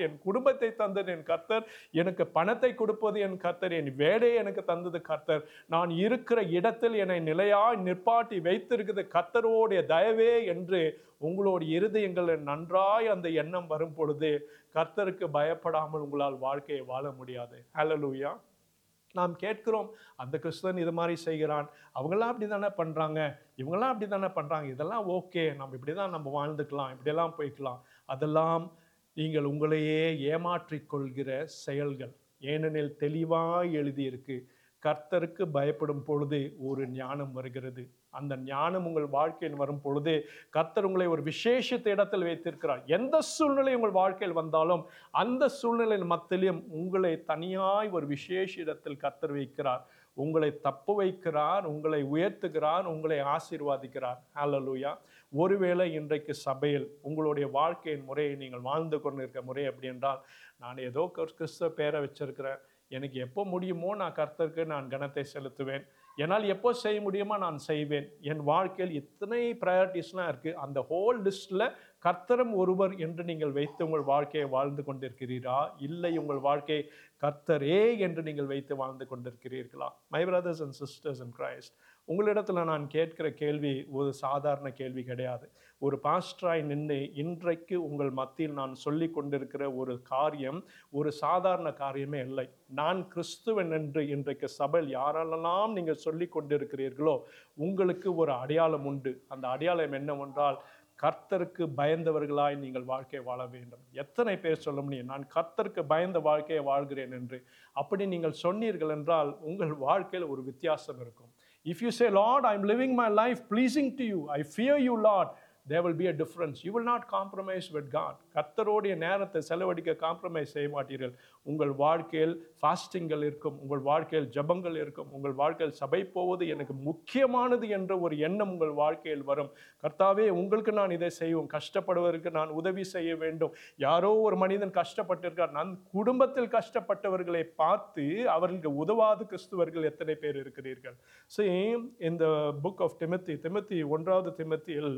குடும்பத்தை தந்தது என் கர்த்தர் எனக்கு பணத்தை கொடுப்பது என் கர்த்தர் என் வேலையை எனக்கு தந்தது கர்த்தர் நான் இருக்கிற இடத்தில் என்னை நிலையாய் நிற்பாட்டி வைத்திருக்கிறது கர்த்தரோடைய தயவே என்று உங்களுடைய இருதயங்கள் நன்றாய் அந்த எண்ணம் வரும் பொழுது கர்த்தருக்கு பயப்படாமல் உங்களால் வாழ்க்கையை வாழ முடியாது ஹalleluya நாம் கேட்கிறோம் அந்த கிறிஸ்தவன் இது மாதிரி செய்கிறான் அவங்களாம் அப்படி தானே பண்ணுறாங்க இவங்கெல்லாம் அப்படி தானே பண்ணுறாங்க இதெல்லாம் ஓகே நம்ம இப்படி தான் நம்ம வாழ்ந்துக்கலாம் இப்படியெல்லாம் போய்க்கலாம் அதெல்லாம் நீங்கள் உங்களையே ஏமாற்றிக் கொள்கிற செயல்கள் ஏனெனில் தெளிவாய் எழுதியிருக்கு கர்த்தருக்கு பயப்படும் பொழுது ஒரு ஞானம் வருகிறது அந்த ஞானம் உங்கள் வாழ்க்கையில் வரும் பொழுது கர்த்தர் உங்களை ஒரு விசேஷித்த இடத்தில் வைத்திருக்கிறார் எந்த சூழ்நிலை உங்கள் வாழ்க்கையில் வந்தாலும் அந்த சூழ்நிலையின் மத்தியிலும் உங்களை தனியாய் ஒரு விசேஷ இடத்தில் கர்த்தர் வைக்கிறார் உங்களை தப்பு வைக்கிறார் உங்களை உயர்த்துகிறார் உங்களை ஆசீர்வாதிக்கிறார் ஹalleluya ஒருவேளை இன்றைக்கு சபையில் உங்களுடைய வாழ்க்கையின் முறையை நீங்கள் வாழ்ந்து கொண்டிருக்க முறை அப்படி என்றால் நான் ஏதோ கிறிஸ்- கிறிஸ்தவ பேரை வச்சிருக்கிறேன் எனக்கு எப்போ முடியுமோ நான் கர்த்தருக்கு நான் கனத்தை செலுத்துவேன் என்னால் எப்போ செய்ய முடியுமோ நான் செய்வேன் என் வாழ்க்கையில் இத்தனை ப்ரையாரிட்டிஸ்லாம் இருக்குது அந்த ஹோல் லிஸ்ட்டில் கர்த்தரும் ஒருவர் என்று நீங்கள் வைத்து உங்கள் வாழ்க்கையை வாழ்ந்து கொண்டிருக்கிறீரா இல்லை உங்கள் வாழ்க்கை கர்த்தரே என்று நீங்கள் வைத்து வாழ்ந்து கொண்டிருக்கிறீர்களா my brothers and sisters and Christ உங்களிடத்தில் நான் கேட்கிற கேள்வி ஒரு சாதாரண கேள்வி கிடையாது ஒரு பாஸ்டராய் நின்று இன்றைக்கு உங்கள் மத்தியில் நான் சொல்லி கொண்டிருக்கிற ஒரு காரியம் ஒரு சாதாரண காரியமே இல்லை நான் கிறிஸ்துவன் என்று இன்றைக்கு சபையில் யாரெல்லாம் நீங்கள் சொல்லி கொண்டிருக்கிறீர்களோ உங்களுக்கு ஒரு அடையாளம் உண்டு அந்த அடையாளம் என்னவென்றால் கர்த்தருக்கு பயந்தவர்களாய் நீங்கள் வாழ்க்கை வாழ வேண்டும் எத்தனை பேர் சொல்ல முடியும் நான் கர்த்தருக்கு பயந்த வாழ்க்கையை வாழ்கிறேன் என்று அப்படி நீங்கள் சொன்னீர்கள் என்றால் உங்கள் வாழ்க்கையில் ஒரு வித்தியாசம் இருக்கும் if you say Lord I am living my life pleasing to you I fear you Lord there will be a difference you will not compromise with god கர்த்தருடைய நேரத்தை செலவழிக்க காம்ப்ரமைஸ் செய்ய மாட்டீர்கள் உங்கள் வாழ்க்கையில் ஃபாஸ்டிங்கள் இருக்கும் உங்கள் வாழ்க்கையில் ஜபங்கள் இருக்கும் உங்கள் வாழ்க்கையில் சபை போவது எனக்கு முக்கியமானது என்ற ஒரு எண்ணம் உங்கள் வாழ்க்கையில் வரும் கர்த்தாவே உங்களுக்கு நான் இதை செய்வோம் கஷ்டப்படுவதற்கு நான் உதவி செய்ய வேண்டும் யாரோ ஒரு மனிதன் கஷ்டப்பட்டிருக்கார் நான் குடும்பத்தில் கஷ்டப்பட்டவர்களை பார்த்து அவர்களுக்கு உதவாத கிறிஸ்துவர்கள் எத்தனை பேர் இருக்கிறீர்கள் ஸோ இந்த புக் ஆஃப் திமத்தி திமத்தி ஒன்றாவது திமத்தியில்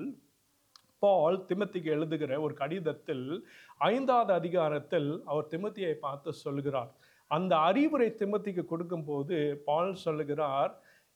பால் திமத்திக்கு எழுதுகிற ஒரு கடிதத்தில் ஐந்தாவது அதிகாரத்தில் அவர் திமத்தியை பார்த்து சொல்கிறார் அந்த அறிவுரை திமத்திக்கு கொடுக்கும்போது பால் சொல்லுகிறார்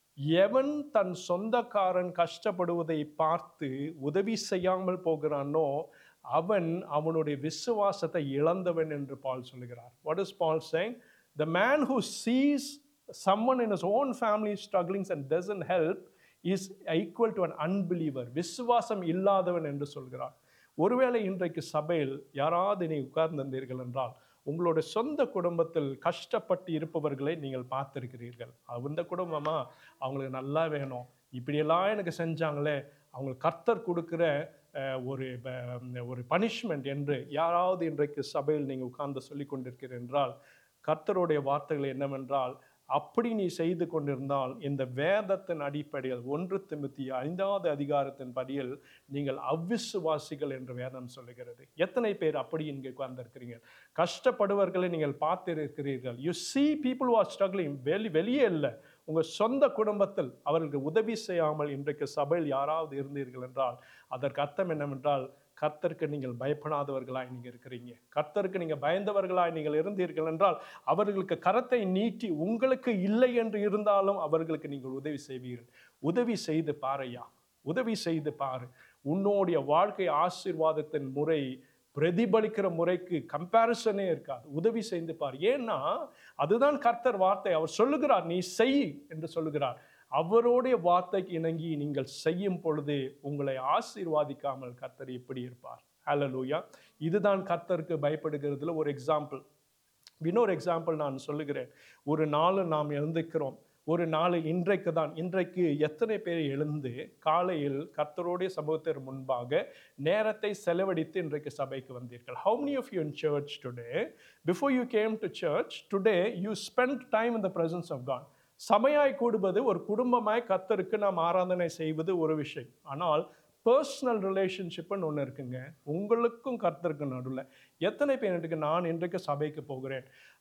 எவன் தன் சொந்தக்காரன் கஷ்டப்படுவதை பார்த்து உதவி செய்யாமல் போகிறானோ அவன் அவனுடைய விசுவாசத்தை இழந்தவன் என்று பால் சொல்லுகிறார் what is Paul saying the man who sees someone in his own family struggling and doesn't help is equal to an unbeliever விசுவாசம் இல்லாதவன் என்று சொல்கிறார் ஒருவேளை இன்றைக்கு சபையில் யாராவது நீ உட்கார்ந்திருந்தீர்கள் என்றால் உங்களுடைய சொந்த குடும்பத்தில் கஷ்டப்பட்டு இருப்பவர்களை நீங்கள் பார்த்திருக்கிறீர்கள் அந்த குடும்பமா அவங்களுக்கு நல்லா வேணும் இப்படியெல்லாம் எனக்கு செஞ்சாங்களே அவங்களுக்கு கர்த்தர் கொடுக்குற அஹ், ஒரு ப- ஒரு பனிஷ்மெண்ட் என்று யாராவது இன்றைக்கு சபையில் நீங்கள் உட்கார்ந்து சொல்லி கொண்டிருக்கிறீர்கள் என்றால் கர்த்தருடைய வார்த்தைகள் என்னவென்றால் அப்படி நீ செய்து கொண்டிருந்தால் இந்த வேதத்தின் அடிப்படையில் ஒன்று திமுத்தி ஐந்தாவது அதிகாரத்தின் படியில் நீங்கள் அவ்விசுவாசிகள் என்று வேதம் சொல்லுகிறது எத்தனை பேர் அப்படி இங்கே உட்கார்ந்திருக்கிறீங்க கஷ்டப்படுவர்களை நீங்கள் பார்த்திருக்கிறீர்கள் you see people who are struggling வெளி வெளியே இல்லை உங்கள் சொந்த குடும்பத்தில் அவர்களுக்கு உதவி செய்யாமல் இன்றைக்கு சபையில் யாராவது இருந்தீர்கள் என்றால் அதற்கு அர்த்தம் என்னவென்றால் கர்த்தருக்கு நீங்கள் பயப்படாதவர்களாய் நீங்கள் இருக்கிறீங்க கர்த்தருக்கு நீங்கள் பயந்தவர்களாய் நீங்கள் இருந்தீர்கள் என்றால் அவர்களுக்கு கரத்தை நீட்டி உங்களுக்கு இல்லை என்று இருந்தாலும் அவர்களுக்கு நீங்கள் உதவி செய்வீர்கள் உதவி செய்து பாரையா உதவி செய்து பாரு உன்னுடைய வாழ்க்கை ஆசீர்வாதத்தின் முறை பிரதிபலிக்கிற முறைக்கு கம்பேரிசனே இருக்காது உதவி செய்து பார் ஏன்னா அதுதான் கர்த்தர் வார்த்தை அவர் சொல்லுகிறார் நீ செய் என்று சொல்லுகிறார் அவருடைய வார்த்தைக்கு இணங்கி நீங்கள் செய்யும் பொழுது உங்களை ஆசீர்வாதிக்காமல் கர்த்தர் எப்படி இருப்பார் ஹalleluya இதுதான் கர்த்தருக்கு பயப்படுகிறதுல ஒரு எக்ஸாம்பிள் இன்னொரு எக்ஸாம்பிள் நான் சொல்லுகிறேன் ஒரு நாள் நாம் எழுந்திருக்கிறோம் ஒரு நாள் இன்றைக்கு தான் இன்றைக்கு எத்தனை பேர் எழுந்து காலையில் கர்த்தருடைய சமூகத்திற்கு முன்பாக நேரத்தை செலவழித்து இன்றைக்கு சபைக்கு வந்தீர்கள் how many of you in church today before you came to church today you spent time in the presence of god சபையாய் கூடுவது ஒரு குடும்பமாய் கர்த்தருக்கு நாம் ஆராதனை செய்வது ஒரு விஷயம் ஆனால் பர்சனல் ரிலேஷன்ஷிப்னு ஒன்று இருக்குங்க உங்களுக்கும் கர்த்தருக்கு நடுவில் எத்தனை பேர் இன்றைக்கு நான் இன்றைக்கு சபைக்கு போகிறேன்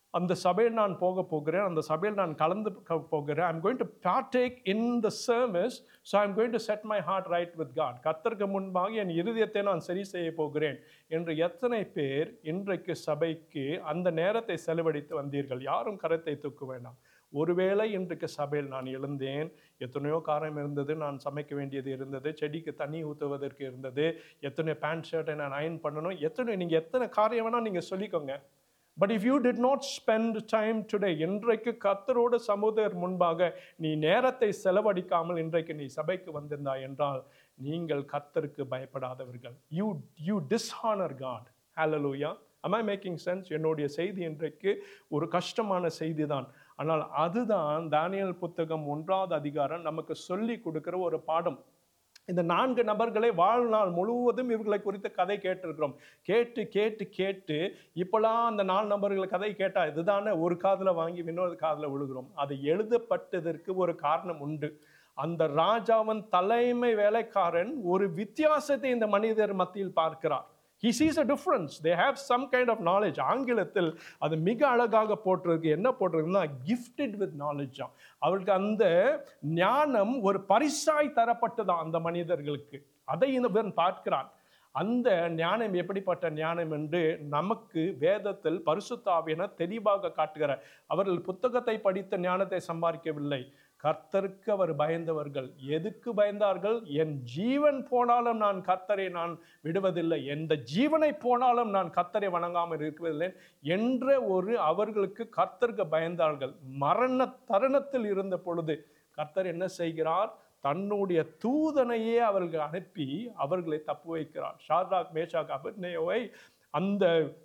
அந்த சபையில் நான் போக போகிறேன் அந்த சபையில் நான் கலந்து க- போகிறேன் I'm going to partake in the service so I'm going to set my heart right with God கர்த்தருக்கு முன்பாக என் இருதயத்தை நான் சரி செய்ய போகிறேன் என்று எத்தனை பேர் இன்றைக்கு சபைக்கு அந்த நேரத்தை செலவழித்து வந்தீர்கள் யாரும் கரத்தை தூக்க வேண்டாம் ஒருவேளை இன்றைக்கு சபையில் நான் எழுந்தேன் எத்தனையோ காரம் இருந்தது நான் சமைக்க வேண்டியது இருந்தது செடிக்கு தண்ணி ஊற்றுவதற்கு இருந்தது எத்தனை பேண்ட் ஷர்ட்டை நான் அயன் பண்ணணும் எத்தனை நீங்கள் எத்தனை காரியம் வேணால் நீங்கள் சொல்லிக்கோங்க but if you did not spend time today இன்றைக்கு கர்த்தரோடு சமுதர் முன்பாக நீ நேரத்தை செலவழிக்காமல் இன்றைக்கு நீ சபைக்கு வந்திருந்தாய் என்றால் நீங்கள் கர்த்தருக்கு பயப்படாதவர்கள் you you dishonour God hallelujah am i making sense என்னுடைய செய்தி இன்றைக்கு ஒரு கஷ்டமான செய்தி தான் ஆனால் அதுதான் தானியல் புத்தகம் ஒன்றாவது அதிகாரம் நமக்கு சொல்லி கொடுக்கிற ஒரு பாடம் இந்த நான்கு நபர்களை வாழ்நாள் முழுவதும் இவர்களை குறித்த கதை கேட்டிருக்கிறோம் கேட்டு கேட்டு கேட்டு இப்போலாம் அந்த நாலு நபர்கள் கதை கேட்டா இதுதானே ஒரு காதுல வாங்கி இன்னொரு காதுல விழுகிறோம் அது எழுதப்பட்டதற்கு ஒரு காரணம் உண்டு அந்த ராஜாவின் தலைமை வேலைக்காரன் ஒரு வித்தியாசத்தை இந்த மனிதர் மத்தியில் பார்க்கிறார் he sees a difference they have some kind of knowledge ஆங்கிலத்தில் அது மிக அழகாக போட்டிருக்கு என்ன போட்டிருக்குன்னா gifted with knowledge அவருக்கு அந்த ஞானம் ஒரு பரிசாய் தரப்பட்டதான் அந்த மனிதர்களுக்கு அதை இவன் பார்க்கிறான் அந்த ஞானம் எப்படிப்பட்ட ஞானம் என்று நமக்கு வேதத்தில் பரிசுத்தாவியன தெளிவாக காட்டுகிறார் அவர்கள் புத்தகத்தை படித்த ஞானத்தை சம்பாதிக்கவில்லை கர்த்தருக்கு அவர் பயந்தவர்கள் எதுக்கு பயந்தார்கள் என் ஜீவன் போனாலும் நான் கர்த்தரை நான் விடுவதில்லை எந்த ஜீவனை போனாலும் நான் கர்த்தரை வணங்காமல் இருக்குவதில்லை என்ற ஒரு அவர்களுக்கு கர்த்தருக்கு பயந்தார்கள் மரண தருணத்தில் இருந்த பொழுது கர்த்தர் என்ன செய்கிறார் தன்னுடைய தூதனையே அவர்கள் அனுப்பி அவர்களை தப்பு வைக்கிறார் ஷார்ராக் மேஷாக் அபத்னேயோவை அந்த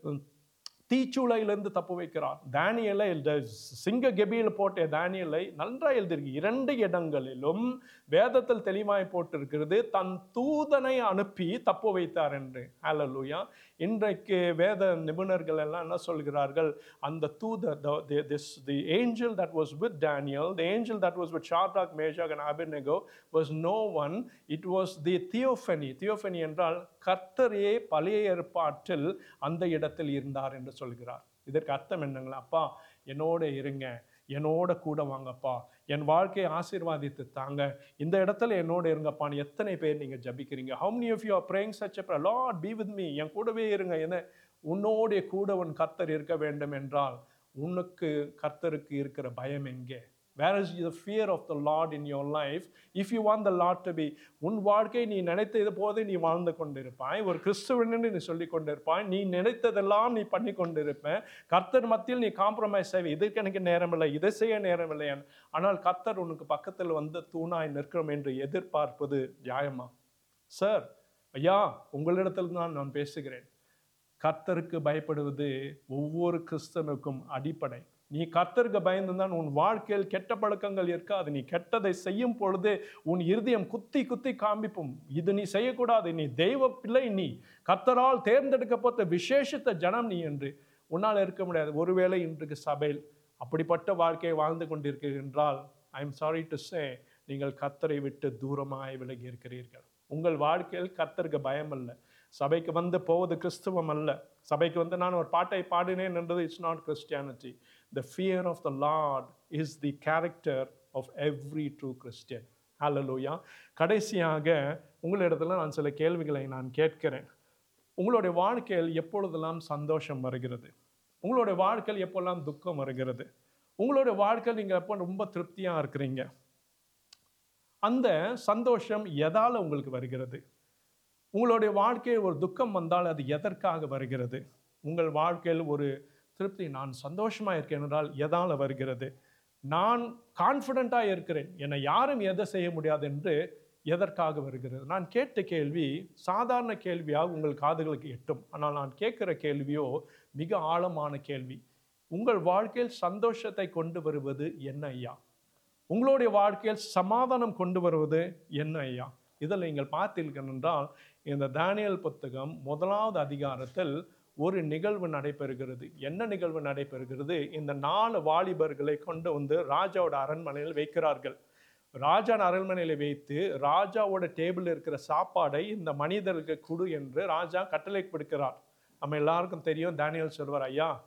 தீச்சூளையிலிருந்து தப்பு வைக்கிறார் தானியலை இந்த சிங்க கெபியில் போட்ட தானியலை நன்றாக எழுதியிருக்கு இரண்டு இடங்களிலும் வேதத்தில் தெளிவாய் போட்டிருக்கிறது தன் தூதனை அனுப்பி தப்பு வைத்தார் என்று ஹalleluya இன்றைக்கு வேத நிபுணர்கள் எல்லாம் என்ன சொல்கிறார்கள் அந்த தூதர் this the angel that was with Daniel the angel that was with ஷார்டாக் Meshach and Abednego was no one it was the theophany theophany என்றால் கர்த்தரே பழைய ஏற்பாட்டில் அந்த இடத்தில் இருந்தார் என்று சொல்கிறார் இதற்கு அர்த்தம் என்னங்களா அப்பா என்னோட இருங்க என்னோட கூட வாங்கப்பா என் வாழ்க்கையை ஆசீர்வாதித்து தாங்க இந்த இடத்துல என்னோட இருங்கப்பான்னு எத்தனை பேர் நீங்கள் ஜபிக்கிறீங்க how many of you are praying such a prayer lord be with me என் கூடவே இருங்க என்ன உன்னோடைய கூட உன் கர்த்தர் இருக்க வேண்டும் என்றால் உனக்கு கர்த்தருக்கு இருக்கிற பயம் எங்கே where is the fear of the Lord in your life if you want the Lord to be உன் வாழ்க்கை நீ நினைத்தது போது நீ வாழ்ந்து கொண்டிருப்பாய் ஒரு கிறிஸ்துவன் நீ சொல்லி கொண்டிருப்பாய் நீ நினைத்ததெல்லாம் நீ பண்ணி கொண்டிருப்ப கர்த்தர் மத்தியில் நீ காம்ப்ரமைஸ் செய்வ இதுக்கு எனக்கு நேரமில்லை இதை செய்ய நேரமில்லை ஆனால் கர்த்தர் உனக்கு பக்கத்தில் வந்து தூணாய் நிற்கிறோம் என்று எதிர்பார்ப்பது நியாயமா சார் ஐயா உங்களிடத்தில் தான் நான் பேசுகிறேன் கர்த்தருக்கு பயப்படுவது ஒவ்வொரு கிறிஸ்தனுக்கும் அடிப்படை நீ கர்த்தருக்கு பயந்து தான் உன் வாழ்க்கையில் கெட்ட பழக்கங்கள் இருக்காது நீ கெட்டதை செய்யும் பொழுது உன் இருதயம் குத்தி குத்தி காண்பிப்பும் இது நீ செய்யக்கூடாது நீ தெய்வ பிள்ளை நீ கர்த்தரால் தேர்ந்தெடுக்கப்பட்ட விசேஷித்த ஜனம் நீ என்று உன்னால் இருக்க முடியாது ஒருவேளை இன்றைக்கு சபையில் அப்படிப்பட்ட வாழ்க்கையை வாழ்ந்து கொண்டிருக்கிறீர்கள் என்றால் I am sorry to say நீங்கள் கர்த்தரை விட்டு தூரமாய் விலகி இருக்கிறீர்கள் உங்கள் வாழ்க்கையில் கர்த்தருக்கு பயம் அல்ல சபைக்கு வந்து போவது கிறிஸ்துவம் அல்ல சபைக்கு வந்து நான் ஒரு பாட்டை பாடினேன் என்றது it's not Christianity the fear of the Lord is the character of every true Christian hallelujah கடைசியாக உங்களிடத்துல நான் சில கேள்விகளை நான் கேட்கிறேன் உங்களுடைய வாழ்க்கையில் எப்பொழுதெல்லாம் சந்தோஷம் வருகிறது உங்களுடைய வாழ்க்கையில் எப்போல்லாம் துக்கம் வருகிறது உங்களுடைய வாழ்க்கையில் நீங்கள் எப்போ ரொம்ப திருப்தியாக இருக்கிறீங்க அந்த சந்தோஷம் எதால் உங்களுக்கு வருகிறது உங்களுடைய வாழ்க்கையில் ஒரு துக்கம் வந்தால் அது எதற்காக வருகிறது உங்கள் வாழ்க்கையில் ஒரு திருப்தி நான் சந்தோஷமாக இருக்கேன் என்றால் எதால் வருகிறது நான் கான்ஃபிடண்ட்டாக இருக்கிறேன் என்னை யாரும் எதை செய்ய முடியாது என்று எதற்காக வருகிறது நான் கேட்ட கேள்வி சாதாரண கேள்வியாக உங்கள் காதுகளுக்கு எட்டும் ஆனால் நான் கேட்குற கேள்வியோ மிக ஆழமான கேள்வி உங்கள் வாழ்க்கையில் சந்தோஷத்தை கொண்டு வருவது என்ன ஐயா உங்களுடைய வாழ்க்கையில் சமாதானம் கொண்டு வருவது என்ன ஐயா இதில் நீங்கள் பார்த்தீர்கள் என்றால் இந்த தானியல் புத்தகம் முதலாவது அதிகாரத்தில் ஒரு நிகழ்வு நடைபெறுகிறது என்ன நிகழ்வு நடைபெறுகிறது இந்த நாலு வாலிபர்களை கொண்டு வந்து ராஜாவோட அரண்மனையில் வைக்கிறார்கள் ராஜா அரண்மனையில் வைத்து ராஜாவோட டேபிள் இருக்கிற சாப்பாடை இந்த மனிதருக்கு கொடு என்று ராஜா கட்டளை கொடுக்கிறார் நம்ம எல்லாருக்கும் தெரியும் தானியல் சொல்வார் ஐயா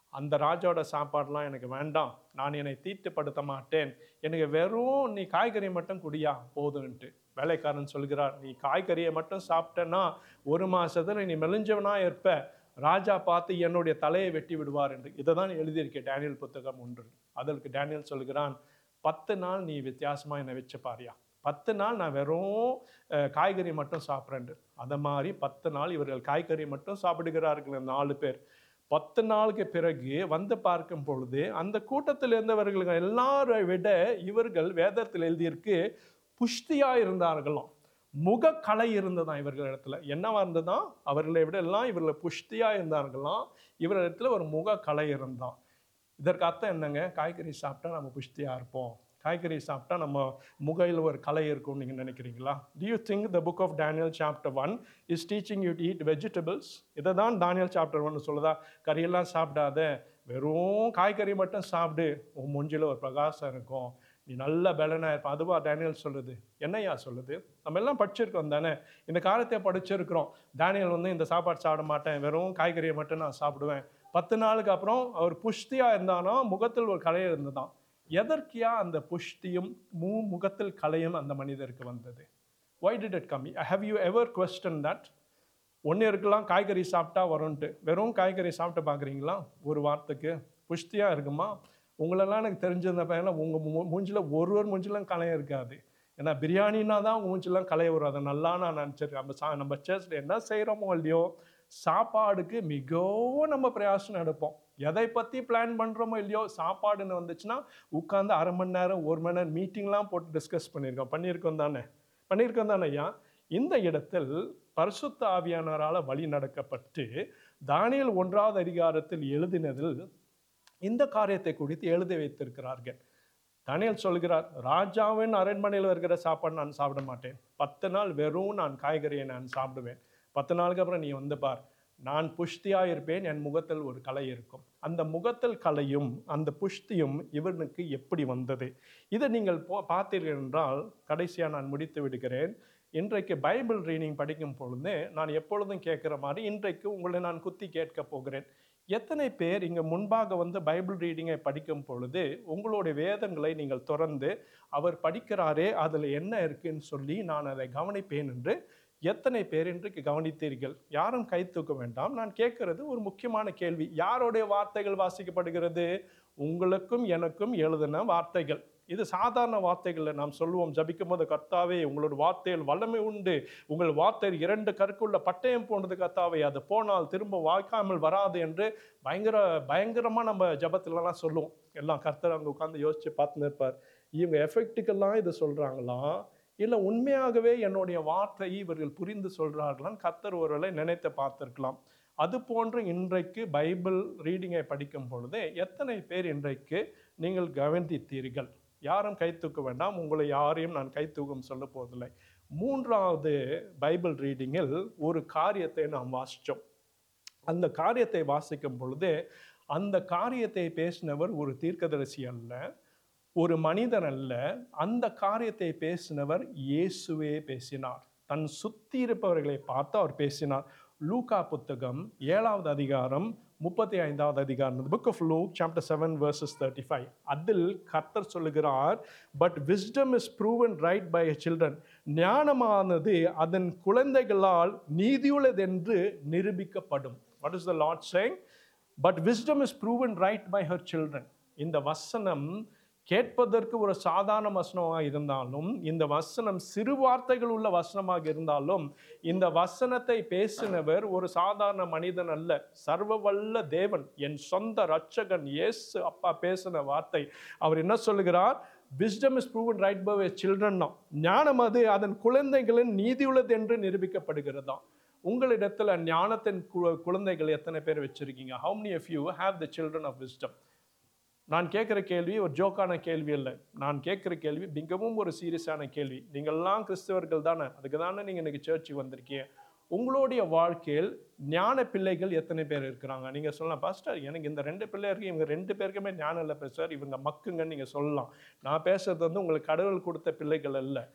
அந்த ராஜாவோட சாப்பாடுலாம் எனக்கு வேண்டாம் நான் என்னை தீட்டுப்படுத்த மாட்டேன் எனக்கு வெறும் நீ காய்கறி மட்டும் குடியா போதுன்ட்டு வேலைக்காரன் சொல்கிறார் நீ காய்கறியை மட்டும் சாப்பிட்டேன்னா ஒரு மாசத்துல நீ மெலிஞ்சவனா இருப்ப ராஜா பார்த்து என்னுடைய தலையை வெட்டி விடுவார் என்று இதை தான் எழுதியிருக்கேன் டேனியல் புத்தகம் ஒன்று அதற்கு டேனியல் சொல்கிறான் பத்து நாள் நீ வித்தியாசமா என்னை வச்சு பாரியா பத்து நாள் நான் வெறும் அஹ், காய்கறி மட்டும் சாப்பிட்றேன் அதை மாதிரி பத்து நாள் இவர்கள் காய்கறி மட்டும் சாப்பிடுகிறார்கள் இந்த நாலு பேர் பத்து நாளுக்கு பிறகு வந்து பார்க்கும் பொழுது அந்த கூட்டத்தில் இருந்தவர்கள் எல்லாரை விட இவர்கள் வேதத்தில் எழுதியிருக்கு புஷ்டியா இருந்தார்களாம் முகக்கலை இருந்ததாம் இவர்கள் இடத்துல என்னவா இருந்ததாம் அவர்களை விட எல்லாம் இவர்கள் புஷ்டியா இருந்தார்களாம் இவர்களிடத்துல ஒரு முகக்கலை இருந்தான் இதற்கு அர்த்தம் என்னங்க காய்கறி சாப்பிட்டா நம்ம புஷ்டியா இருப்போம் காய்கறி சாப்பிட்டா நம்ம முகையில் ஒரு கலை இருக்கும்னு நீங்கள் நினைக்கிறீங்களா do you think the book of daniel chapter one is teaching you to eat vegetables இதை தான் டானியல் சாப்டர் ஒன்று சொல்லுதா கறியெல்லாம் சாப்பிடாத வெறும் காய்கறி மட்டும் சாப்பிடு உன் மூஞ்சில ஒரு பிரகாசம் இருக்கும் நீ நல்ல பலனா இருப்ப அதுவா டேனியல் சொல்லுது என்னையா சொல்லுது நம்ம எல்லாம் படிச்சிருக்கோம் தானே இந்த காலத்தை படிச்சிருக்கிறோம் டேனியல் வந்து இந்த சாப்பாடு சாப்பிட மாட்டேன் வெறும் காய்கறியை மட்டும் நான் சாப்பிடுவேன் பத்து நாளுக்கு அப்புறம் அவர் புஷ்டியா இருந்தானோ முகத்தில் ஒரு கலை இருந்ததாம் எதற்கியா அந்த புஷ்டியும் மூ முகத்தில் கலையும் அந்த மனிதருக்கு வந்தது why did it come have you ever questioned that ஒன்று இருக்கலாம் காய்கறி சாப்பிட்டா வரும்ன்ட்டு வெறும் காய்கறி சாப்பிட்டு பார்க்குறீங்களா ஒரு வாரத்துக்கு புஷ்டியாக இருக்குமா உங்களெல்லாம் எனக்கு தெரிஞ்சிருந்த பையனா உங்கள் மூஞ்சில் ஒரு ஒரு மூஞ்சிலும் கலையம் இருக்காது ஏன்னா பிரியாணினா தான் உங்கள் மூஞ்சிலாம் கலைய வரும் அதை நல்லா நான் நினச்சிருக்கேன் நம்ம சா நம்ம சர்ச்சில் என்ன செய்கிறோமோ இல்லையோ சாப்பாடுக்கு மிகவும் நம்ம பிரயாசம் எடுப்போம் எதை பற்றி பிளான் பண்ணுறோமோ இல்லையோ சாப்பாடுன்னு வந்துச்சுன்னா உட்காந்து அரை மணி நேரம் ஒரு மணி நேரம் மீட்டிங்லாம் போட்டு டிஸ்கஸ் பண்ணியிருக்கோம் பண்ணியிருக்கோம் தானே பண்ணியிருக்கோம் தானே ஐயா இந்த இடத்தில் பரிசுத்த ஆவியானவரால் வழி நடக்கப்பட்டு தானியல் ஒன்றாவது அதிகாரத்தில் எழுதினதில் இந்த காரியத்தை குறித்து எழுதி வைத்திருக்கிறார்கள் தானியல் சொல்கிறார் ராஜாவின் அரண்மனையில் இருக்கிற சாப்பாடு நான் சாப்பிட மாட்டேன் பத்து நாள் வெறும் நான் காய்கறியை நான் சாப்பிடுவேன் பத்து நாளுக்கு அப்புறம் நீ வந்து பார் நான் புஷ்டியா இருப்பேன் என் முகத்தில் ஒரு கலை இருக்கும் அந்த முகத்தில் கலையும் அந்த புஷ்டியும் இவனுக்கு எப்படி வந்தது இதை நீங்கள் போ பார்த்தீர்கள் என்றால் கடைசியாக நான் முடித்து விடுகிறேன் இன்றைக்கு பைபிள் ரீடிங் படிக்கும் பொழுது நான் எப்பொழுதும் கேட்குற மாதிரி இன்றைக்கு உங்களை நான் குத்தி கேட்க போகிறேன் எத்தனை பேர் இங்கே முன்பாக வந்து பைபிள் ரீடிங்கை படிக்கும் பொழுது உங்களுடைய வேதங்களை நீங்கள் திறந்து அவர் படிக்கிறாரே அதில் என்ன இருக்குன்னு சொல்லி நான் அதை கவனிப்பேன் என்று எத்தனை பேர் இன்றைக்கு கவனித்தீர்கள் யாரும் கை தூக்க வேண்டாம் நான் கேட்கிறது ஒரு முக்கியமான கேள்வி யாருடைய வார்த்தைகள் வாசிக்கப்படுகிறது உங்களுக்கும் எனக்கும் எழுதின வார்த்தைகள் இது சாதாரண வார்த்தைகளில் நாம் சொல்லுவோம் ஜபிக்கும் போது கர்த்தாவே உங்களோட வார்த்தையில் வல்லமை உண்டு உங்கள் வார்த்தையில் இரண்டு கற்குள்ள பட்டயம் போனது கர்த்தாவே அது போனால் திரும்ப வாய்க்காமல் வராது என்று பயங்கர பயங்கரமாக நம்ம ஜபத்துலலாம் சொல்லுவோம் எல்லாம் கர்த்தர் அங்கே உட்காந்து யோசிச்சு பார்த்துன்னு இருப்பார் இவங்க எஃபெக்ட்டுக்கெல்லாம் இது சொல்கிறாங்களா இல்லை உண்மையாகவே என்னுடைய வார்த்தையை இவர்கள் புரிந்து சொல்கிறார்களான்னு கர்த்தர் ஒருவேளை நினைத்து பார்த்துருக்கலாம் அது போன்று இன்றைக்கு பைபிள் ரீடிங்கை படிக்கும் பொழுது எத்தனை பேர் இன்றைக்கு நீங்கள் கவனித்தீர்கள் யாரும் கை தூக்க வேண்டாம் உங்களை யாரையும் நான் கை தூக்கம் சொல்ல போவதில்லை மூன்றாவது பைபிள் ரீடிங்கில் ஒரு காரியத்தை நாம் வாசித்தோம் அந்த காரியத்தை வாசிக்கும் பொழுது அந்த காரியத்தை பேசினவர் ஒரு தீர்க்கதரிசி அல்ல ஒரு மனிதன் அல்ல அந்த காரியத்தை பேசினவர் இயேசுவே பேசினார் தன் சுத்தி இருப்பவர்களை பார்த்து அவர் பேசினார் லூகா புத்தகம் ஏழாவது அதிகாரம் முப்பத்தி ஐந்தாவது அதிகாரம் book of Luke chapter seven verses thirty five அதில் கர்த்தர் சொல்லுகிறார் but wisdom is proven right by children ஞானமானது அதன் குழந்தைகளால் நீதியுள்ளதென்று நிரூபிக்கப்படும் what is the Lord saying but wisdom is proven right by her children இந்த வசனம் கேட்பதற்கு ஒரு சாதாரண வசனமாக இருந்தாலும் இந்த வசனம் சிறு வார்த்தைகள் உள்ள வசனமாக இருந்தாலும் இந்த வசனத்தை பேசினவர் ஒரு சாதாரண மனிதன் அல்ல சர்வ வல்ல தேவன் என் சொந்த ரட்சகன் இயேசு அப்பா பேசின வார்த்தை அவர் என்ன சொல்லுகிறார் wisdom is proven right by children தான் ஞானம் அது அதன் குழந்தைகளின் நீதியுள்ளது என்று நிரூபிக்கப்படுகிறதாம் உங்களிடத்துல ஞானத்தின் கு- குழந்தைகள் எத்தனை பேர் வச்சிருக்கீங்க how many of you have the children of wisdom நான் கேட்குற கேள்வி ஒரு ஜோக்கான கேள்வி இல்லை நான் கேட்குற கேள்வி மிகவும் ஒரு சீரியஸான கேள்வி நீங்கள்லாம் கிறிஸ்தவர்கள் தானே அதுக்கு தானே நீங்கள் இன்னைக்கு சர்ச்சுக்கு வந்திருக்கீங்க உங்களுடைய வாழ்க்கையில் ஞான பிள்ளைகள் எத்தனை பேர் இருக்கிறாங்க நீங்கள் சொல்லலாம் பாஸ்டர் எனக்கு இந்த ரெண்டு பிள்ளை இருக்கு இவங்க ரெண்டு பேருக்குமே ஞானம் இல்லை சார் இவங்க மக்குங்கன்னு நீங்கள் சொல்லலாம் நான் பேசுறது வந்து உங்களுக்கு கடவுள் கொடுத்த பிள்ளைகள் அல்ல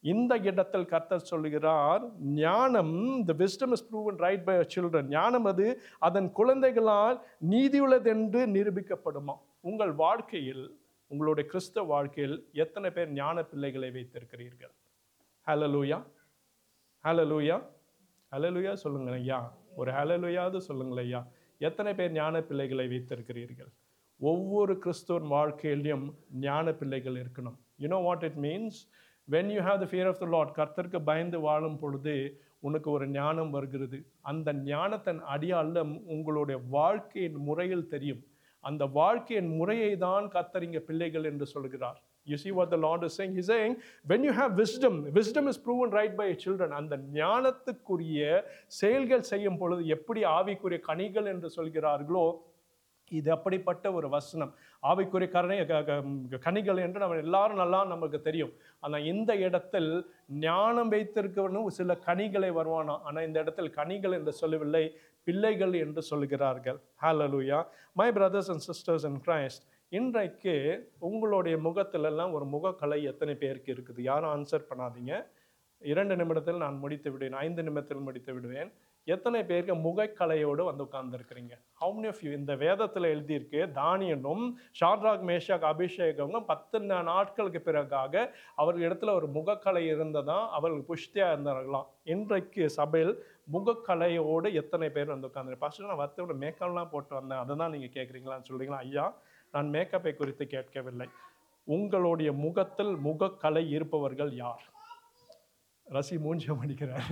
இந்த இடத்தில் கர்த்தர் சொல்லுகிறார் ஞானம் த wisdom is proven right by your children ஞானம் அது அதன் குழந்தைகளால் நீதியுள்ளதென்று நிரூபிக்கப்படுமா உங்கள் வாழ்க்கையில் உங்களுடைய கிறிஸ்தவ வாழ்க்கையில் எத்தனை பேர் ஞான பிள்ளைகளை வைத்திருக்கிறீர்கள் ஹalleluya ஹalleluya ஹalleluya சொல்லுங்களேன் ஐயா ஒரு ஹalleluyaவது சொல்லுங்களேன் ஐயா எத்தனை பேர் ஞான பிள்ளைகளை வைத்திருக்கிறீர்கள் ஒவ்வொரு கிறிஸ்துவன் வாழ்க்கையிலும் ஞான பிள்ளைகள் இருக்கணும் you know what it means when you have the fear of the Lord கர்த்தருக்கு பயந்து வாழும் பொழுது உனக்கு ஒரு ஞானம் வருகிறது அந்த ஞானத்தின் அடியாளம் உங்களுடைய வாழ்க்கையின் முறையில் தெரியும் அந்த வாழ்க்கையின் முறையை தான் கர்த்தர் இங்க பிள்ளைகள் என்று சொல்கிறார் You see what the Lord is saying? He's saying, when you have wisdom, wisdom is proven right by your children. அந்த ஞானத்துக்குரிய செயல்கள் செய்யும் பொழுது எப்படி ஆவிக்குரிய கனிகள் என்று சொல்கிறார்களோ இது அப்படிப்பட்ட ஒரு வசனம் ஆவிக்குரிய கரணை க- க- கனிகள் என்று நம்ம எல்லாரும் நல்லா நமக்கு தெரியும் ஆனால் இந்த இடத்தில் ஞானம் வைத்திருக்கவனும் சில கனிகளை வருவானா ஆனால் இந்த இடத்தில் கனிகள் என்று சொல்லவில்லை பிள்ளைகள் என்று சொல்கிறார்கள் hallelujah my brothers and sisters in Christ இன்றைக்கு உங்களுடைய முகத்திலெல்லாம் ஒரு முகக்கலை எத்தனை பேருக்கு இருக்குது யாரும் ஆன்சர் பண்ணாதீங்க இரண்டு நிமிடத்தில் நான் முடித்து விடுவேன் ஐந்து நிமிடத்தில் முடித்து விடுவேன் எத்தனை பேருக்கு முகக்கலையோடு வந்து உட்கார்ந்துருக்கிறீங்க how many of you இந்த வேதத்தில் எழுதியிருக்கு தானியனும் ஷாட்ராக் மேஷாக் அபிஷேகமும் பத்து நா- நாட்களுக்கு பிறகாக அவர்கள் இடத்துல ஒரு முகக்கலை இருந்ததா அவர்கள் புஷ்டியாக இருந்தார்களாம் இன்றைக்கு சபையில் முகக்கலையோடு எத்தனை பேர் வந்து உட்காந்து ஃபஸ்ட்டு நான் வத்தோட மேக்கப்லாம் போட்டு வந்தேன் அதை தான் நீங்கள் கேட்குறீங்களான்னு சொல்கிறீங்களா ஐயா நான் மேக்கப்பை குறித்து கேட்கவில்லை உங்களுடைய முகத்தில் முகக்கலை இருப்பவர்கள் யார் ரசி மூஞ்சியம் அடிக்கிறார்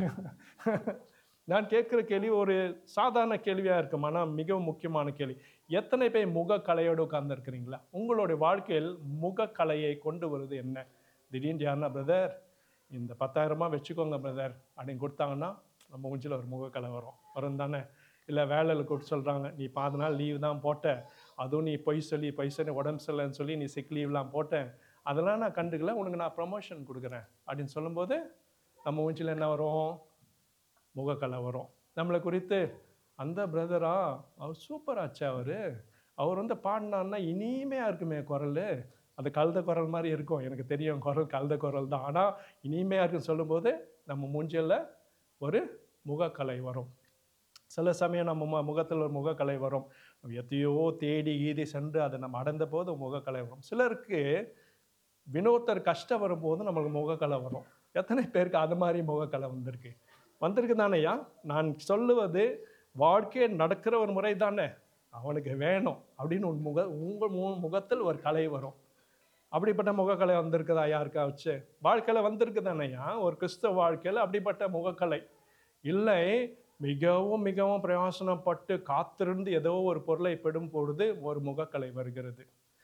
நான் கேட்குற கேள்வி ஒரு சாதாரண கேள்வியாக இருக்கும் ஆனால் மிகவும் முக்கியமான கேள்வி எத்தனை பேர் முகக்கலையோடு உட்கார்ந்துருக்கிறீங்களா உங்களுடைய வாழ்க்கையில் முகக்கலையை கொண்டு வருது என்ன திடீர்னு யாருன்னா பிரதர் இந்த பத்தாயிரமா வச்சுக்கோங்க பிரதர் அப்படின்னு கொடுத்தாங்கன்னா நம்ம மூஞ்சில் ஒரு முகக்கலை வரும் வரும் தானே இல்லை வேலையில் கூப்பிட்டு சொல்கிறாங்க நீ பாதி நாள் லீவ் தான் போட்ட அதுவும் நீ பொய் சொல்லி பொய் சொல்லி உடம்பு சரியில்லைன்னு சொல்லி நீ சிக் லீவ்லாம் போட்டேன் அதெல்லாம் நான் கண்டுக்கல உனக்கு நான் ப்ரமோஷன் கொடுக்குறேன் அப்படின்னு சொல்லும்போது நம்ம மூஞ்சில் என்ன வரும் முகக்கலை வரும் நம்மளை குறித்து அந்த பிரதரா அவர் சூப்பர் ஆச்சு அவர் அவர் வந்து பாடினான்னா இனிமையாக இருக்குமே குரல் அது கழுத குரல் மாதிரி இருக்கும் எனக்கு தெரியும் குரல் கழுத குரல் தான் ஆனால் இனிமையாக இருக்குன்னு சொல்லும்போது நம்ம மூஞ்சியில் ஒரு முகக்கலை வரும் சில சமயம் நம்ம மு முகத்தில் ஒரு முகக்கலை வரும் நம்ம எத்தையோ தேடி ஈதி சென்று அதை நம்ம அடைந்த போது முகக்கலை வரும் சிலருக்கு வினோத்தர் கஷ்டம் வரும்போது நம்மளுக்கு முகக்கலை வரும் எத்தனை பேருக்கு அது மாதிரி முகக்கலை வந்திருக்கு வந்திருக்கு தானேயா நான் சொல்லுவது வாழ்க்கை நடக்கிற ஒரு முறை தானே அவனுக்கு வேணும் அப்படின்னு உன் முக உங்கள் மு முகத்தில் ஒரு கலை வரும் அப்படிப்பட்ட முகக்கலை வந்திருக்குதா யாருக்கா வச்சு வாழ்க்கையில் வந்திருக்கு தானேயா ஒரு கிறிஸ்தவ வாழ்க்கையில் அப்படிப்பட்ட முகக்கலை இல்லை மிகவும் மிகவும் பிரயாசனப்பட்டு காத்திருந்து ஏதோ ஒரு பொருளை பெடும் பொழுது ஒரு முகக்கலை வருகிறது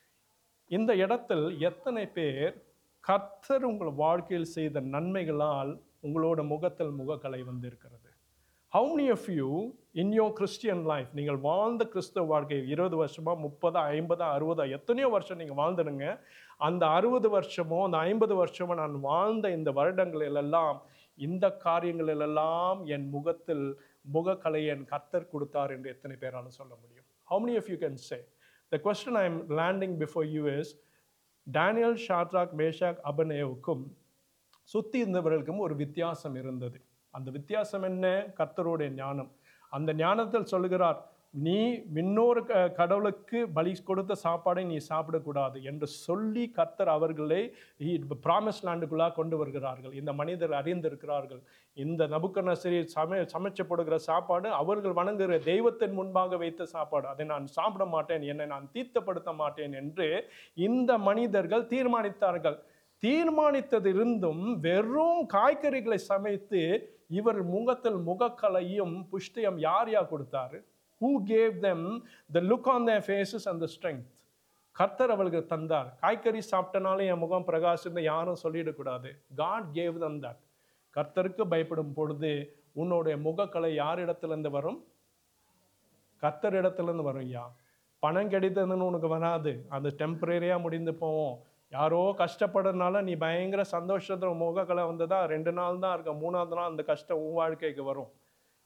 இந்த இடத்தில் எத்தனை பேர் கர்த்தர் உங்கள் வாழ்க்கையில் செய்த நன்மைகளால் உங்களோட முகத்தில் முகக்கலை வந்திருக்கிறது how many of you in your Christian life நீங்கள் வாழ்ந்த கிறிஸ்தவ வாழ்க்கை இருபது வருஷமா முப்பது ஐம்பது அறுபதா எத்தனையோ வருஷம் நீங்கள் வாழ்ந்துடுங்க அந்த அறுபது வருஷமோ அந்த ஐம்பது வருஷமோ நான் வாழ்ந்த இந்த வருடங்களிலெல்லாம் இந்த காரியங்களிலெல்லாம் என் முகத்தில் முகக்கலை என் கர்த்தர் கொடுத்தார் என்று எத்தனை பேரால சொல்ல முடியும் how many of you can say the question i am landing before you is Daniel Shadrach Meshach அபனேவுக்கும் சுத்தி இருந்தவர்களுக்கும் ஒரு வித்தியாசம் இருந்தது அந்த வித்தியாசம் என்ன கர்த்தருடைய ஞானம் அந்த ஞானத்தில் சொல்லுகிறார் நீ இன்னொரு க- கடவுளுக்கு பலி கொடுத்த சாப்பாடை நீ சாப்பிடக்கூடாது என்று சொல்லி கர்த்தர் அவர்களை ப்ராமிஸ் லேண்டுக்குள்ளாக கொண்டு வருகிறார்கள் இந்த மனிதர் அறிந்திருக்கிறார்கள் இந்த நபுக்கநசரி சமை சமைச்சு போடுகிற சாப்பாடு அவர்கள் வணங்குகிற தெய்வத்தின் முன்பாக வைத்த சாப்பாடு அதை நான் சாப்பிட மாட்டேன் என்னை நான் தீர்த்தப்படுத்த மாட்டேன் என்று இந்த மனிதர்கள் தீர்மானித்தார்கள் தீர்மானித்ததிருந்தும் வெறும் காய்கறிகளை சமைத்து இவர் முகத்தில் முகக்கலையும் புஷ்டியம் யார் யார் கொடுத்தாரு who gave them the look on their faces and the strength கர்த்தர் அவளுக்கு தந்தார் காய்கறி சாப்பிட்டனாலே என் முகம் பிரகாசம்னு யாரும் சொல்லிடக்கூடாது காட் கேவ் them that கர்த்தருக்கு பயப்படும் பொழுது உன்னுடைய முகக்கலை யார் இடத்துலேருந்து வரும் கர்த்தர் இடத்துலேருந்து வரும் ஐயா பணம் கிடைத்ததுன்னு உனக்கு வராது அது டெம்பரரியாக முடிந்து போவோம் யாரோ கஷ்டப்படுறதுனால நீ பயங்கர சந்தோஷத்துல முகக்கலை வந்ததா ரெண்டு நாள் தான் இருக்க மூணாவது நாள் அந்த கஷ்டம் உன் வாழ்க்கைக்கு வரும்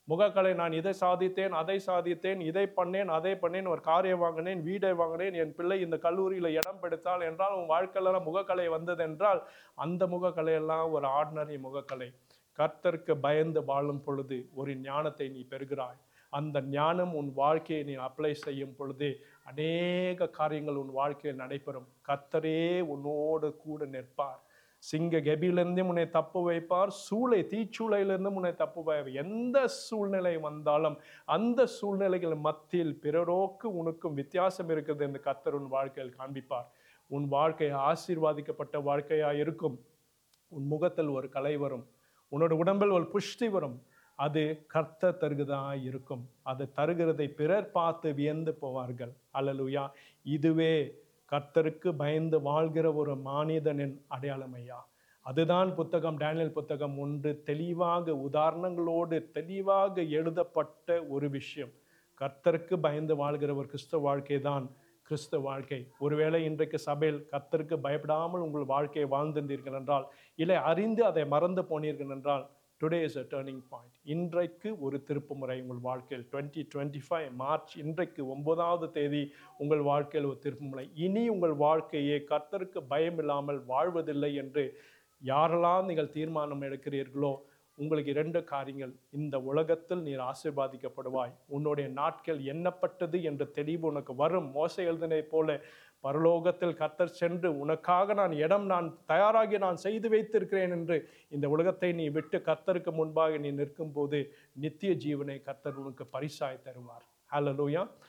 முகக்கலை நான் இதை சாதித்தேன் அதை சாதித்தேன் இதை பண்ணேன் அதை பண்ணேன் ஒரு காரியம் வாங்கினேன் வீடை வாங்கினேன் என் பிள்ளை இந்த கல்லூரியில் இடம் பிடித்தால் என்றால் உன் வாழ்க்கையில முகக்கலை வந்தது என்றால் அந்த முகக்கலை எல்லாம் ஒரு ஆர்டினரி முகக்கலை கர்த்தருக்கு பயந்து வாழும் பொழுது ஒரு ஞானத்தை நீ பெறுகிறாய் அந்த ஞானம் உன் வாழ்க்கையை நீ அப்ளை செய்யும் பொழுது அநேக காரியங்கள் உன் வாழ்க்கையில் நடைபெறும் கர்த்தரே உன்னோடு கூட நிற்பார் சிங்க கெபியிலிருந்தும் உன்னை தப்பு வைப்பார் சூளை தீச்சூளையிலிருந்தும் உன்னை தப்பு வைப்பார் எந்த சூழ்நிலை வந்தாலும் அந்த சூழ்நிலைகள் மத்தியில் பிறரோக்கு உனக்கும் வித்தியாசம் இருக்குது என்று கர்த்தர் உன் வாழ்க்கையில் காண்பிப்பார் உன் வாழ்க்கை ஆசீர்வாதிக்கப்பட்ட வாழ்க்கையா இருக்கும் உன் முகத்தில் ஒரு கலை வரும் உன்னோட உடம்பில் ஒரு புஷ்டி வரும் அது கர்த்தர் தருகிறதா இருக்கும் அது தருகிறதை பிறர் பார்த்து வியந்து போவார்கள் அல்லலுயா இதுவே கர்த்தருக்கு பயந்து வாழ்கிற ஒரு மானிதனின் அடையாளம் ஐயா அதுதான் புத்தகம் டேனியல் புத்தகம் ஒன்று தெளிவாக உதாரணங்களோடு தெளிவாக எழுதப்பட்ட ஒரு விஷயம் கர்த்தருக்கு பயந்து வாழ்கிற ஒரு கிறிஸ்தவ வாழ்க்கை தான் கிறிஸ்தவ வாழ்க்கை ஒருவேளை இன்றைக்கு சபையில் கர்த்தருக்கு பயப்படாமல் உங்கள் வாழ்க்கையை வாழ்ந்திருந்தீர்கள் என்றால் இல்லை அறிந்து அதை மறந்து போனீர்கள் என்றால் today is a turning point இன்றைக்கு ஒரு திருப்புமுறை உங்கள் வாழ்க்கையில் டுவெண்ட்டி டுவெண்ட்டி ஃபைவ் மார்ச் இன்றைக்கு ஒன்பதாவது தேதி உங்கள் வாழ்க்கையில் ஒரு திருப்புமுறை இனி உங்கள் வாழ்க்கையை கர்த்தருக்கு பயம் இல்லாமல் வாழ்வதில்லை என்று யாரெல்லாம் நீங்கள் தீர்மானம் எடுக்கிறீர்களோ உங்களுக்கு இரண்டு காரியங்கள் இந்த உலகத்தில் நீர் ஆசீர்வாதிக்கப்படுவாய் உன்னுடைய நாட்கள் எண்ணப்பட்டது என்ற தெளிவு உனக்கு வரும் மோச எழுதினை போல பரலோகத்தில் கத்தர் சென்று உனக்காக நான் இடம் நான் தயாராகி நான் செய்து வைத்திருக்கிறேன் என்று இந்த உலகத்தை நீ விட்டு கத்தருக்கு முன்பாக நீ நிற்கும் போது நித்திய ஜீவனை கத்தர் உனக்கு பரிசாய் தருவார் ஹalleluya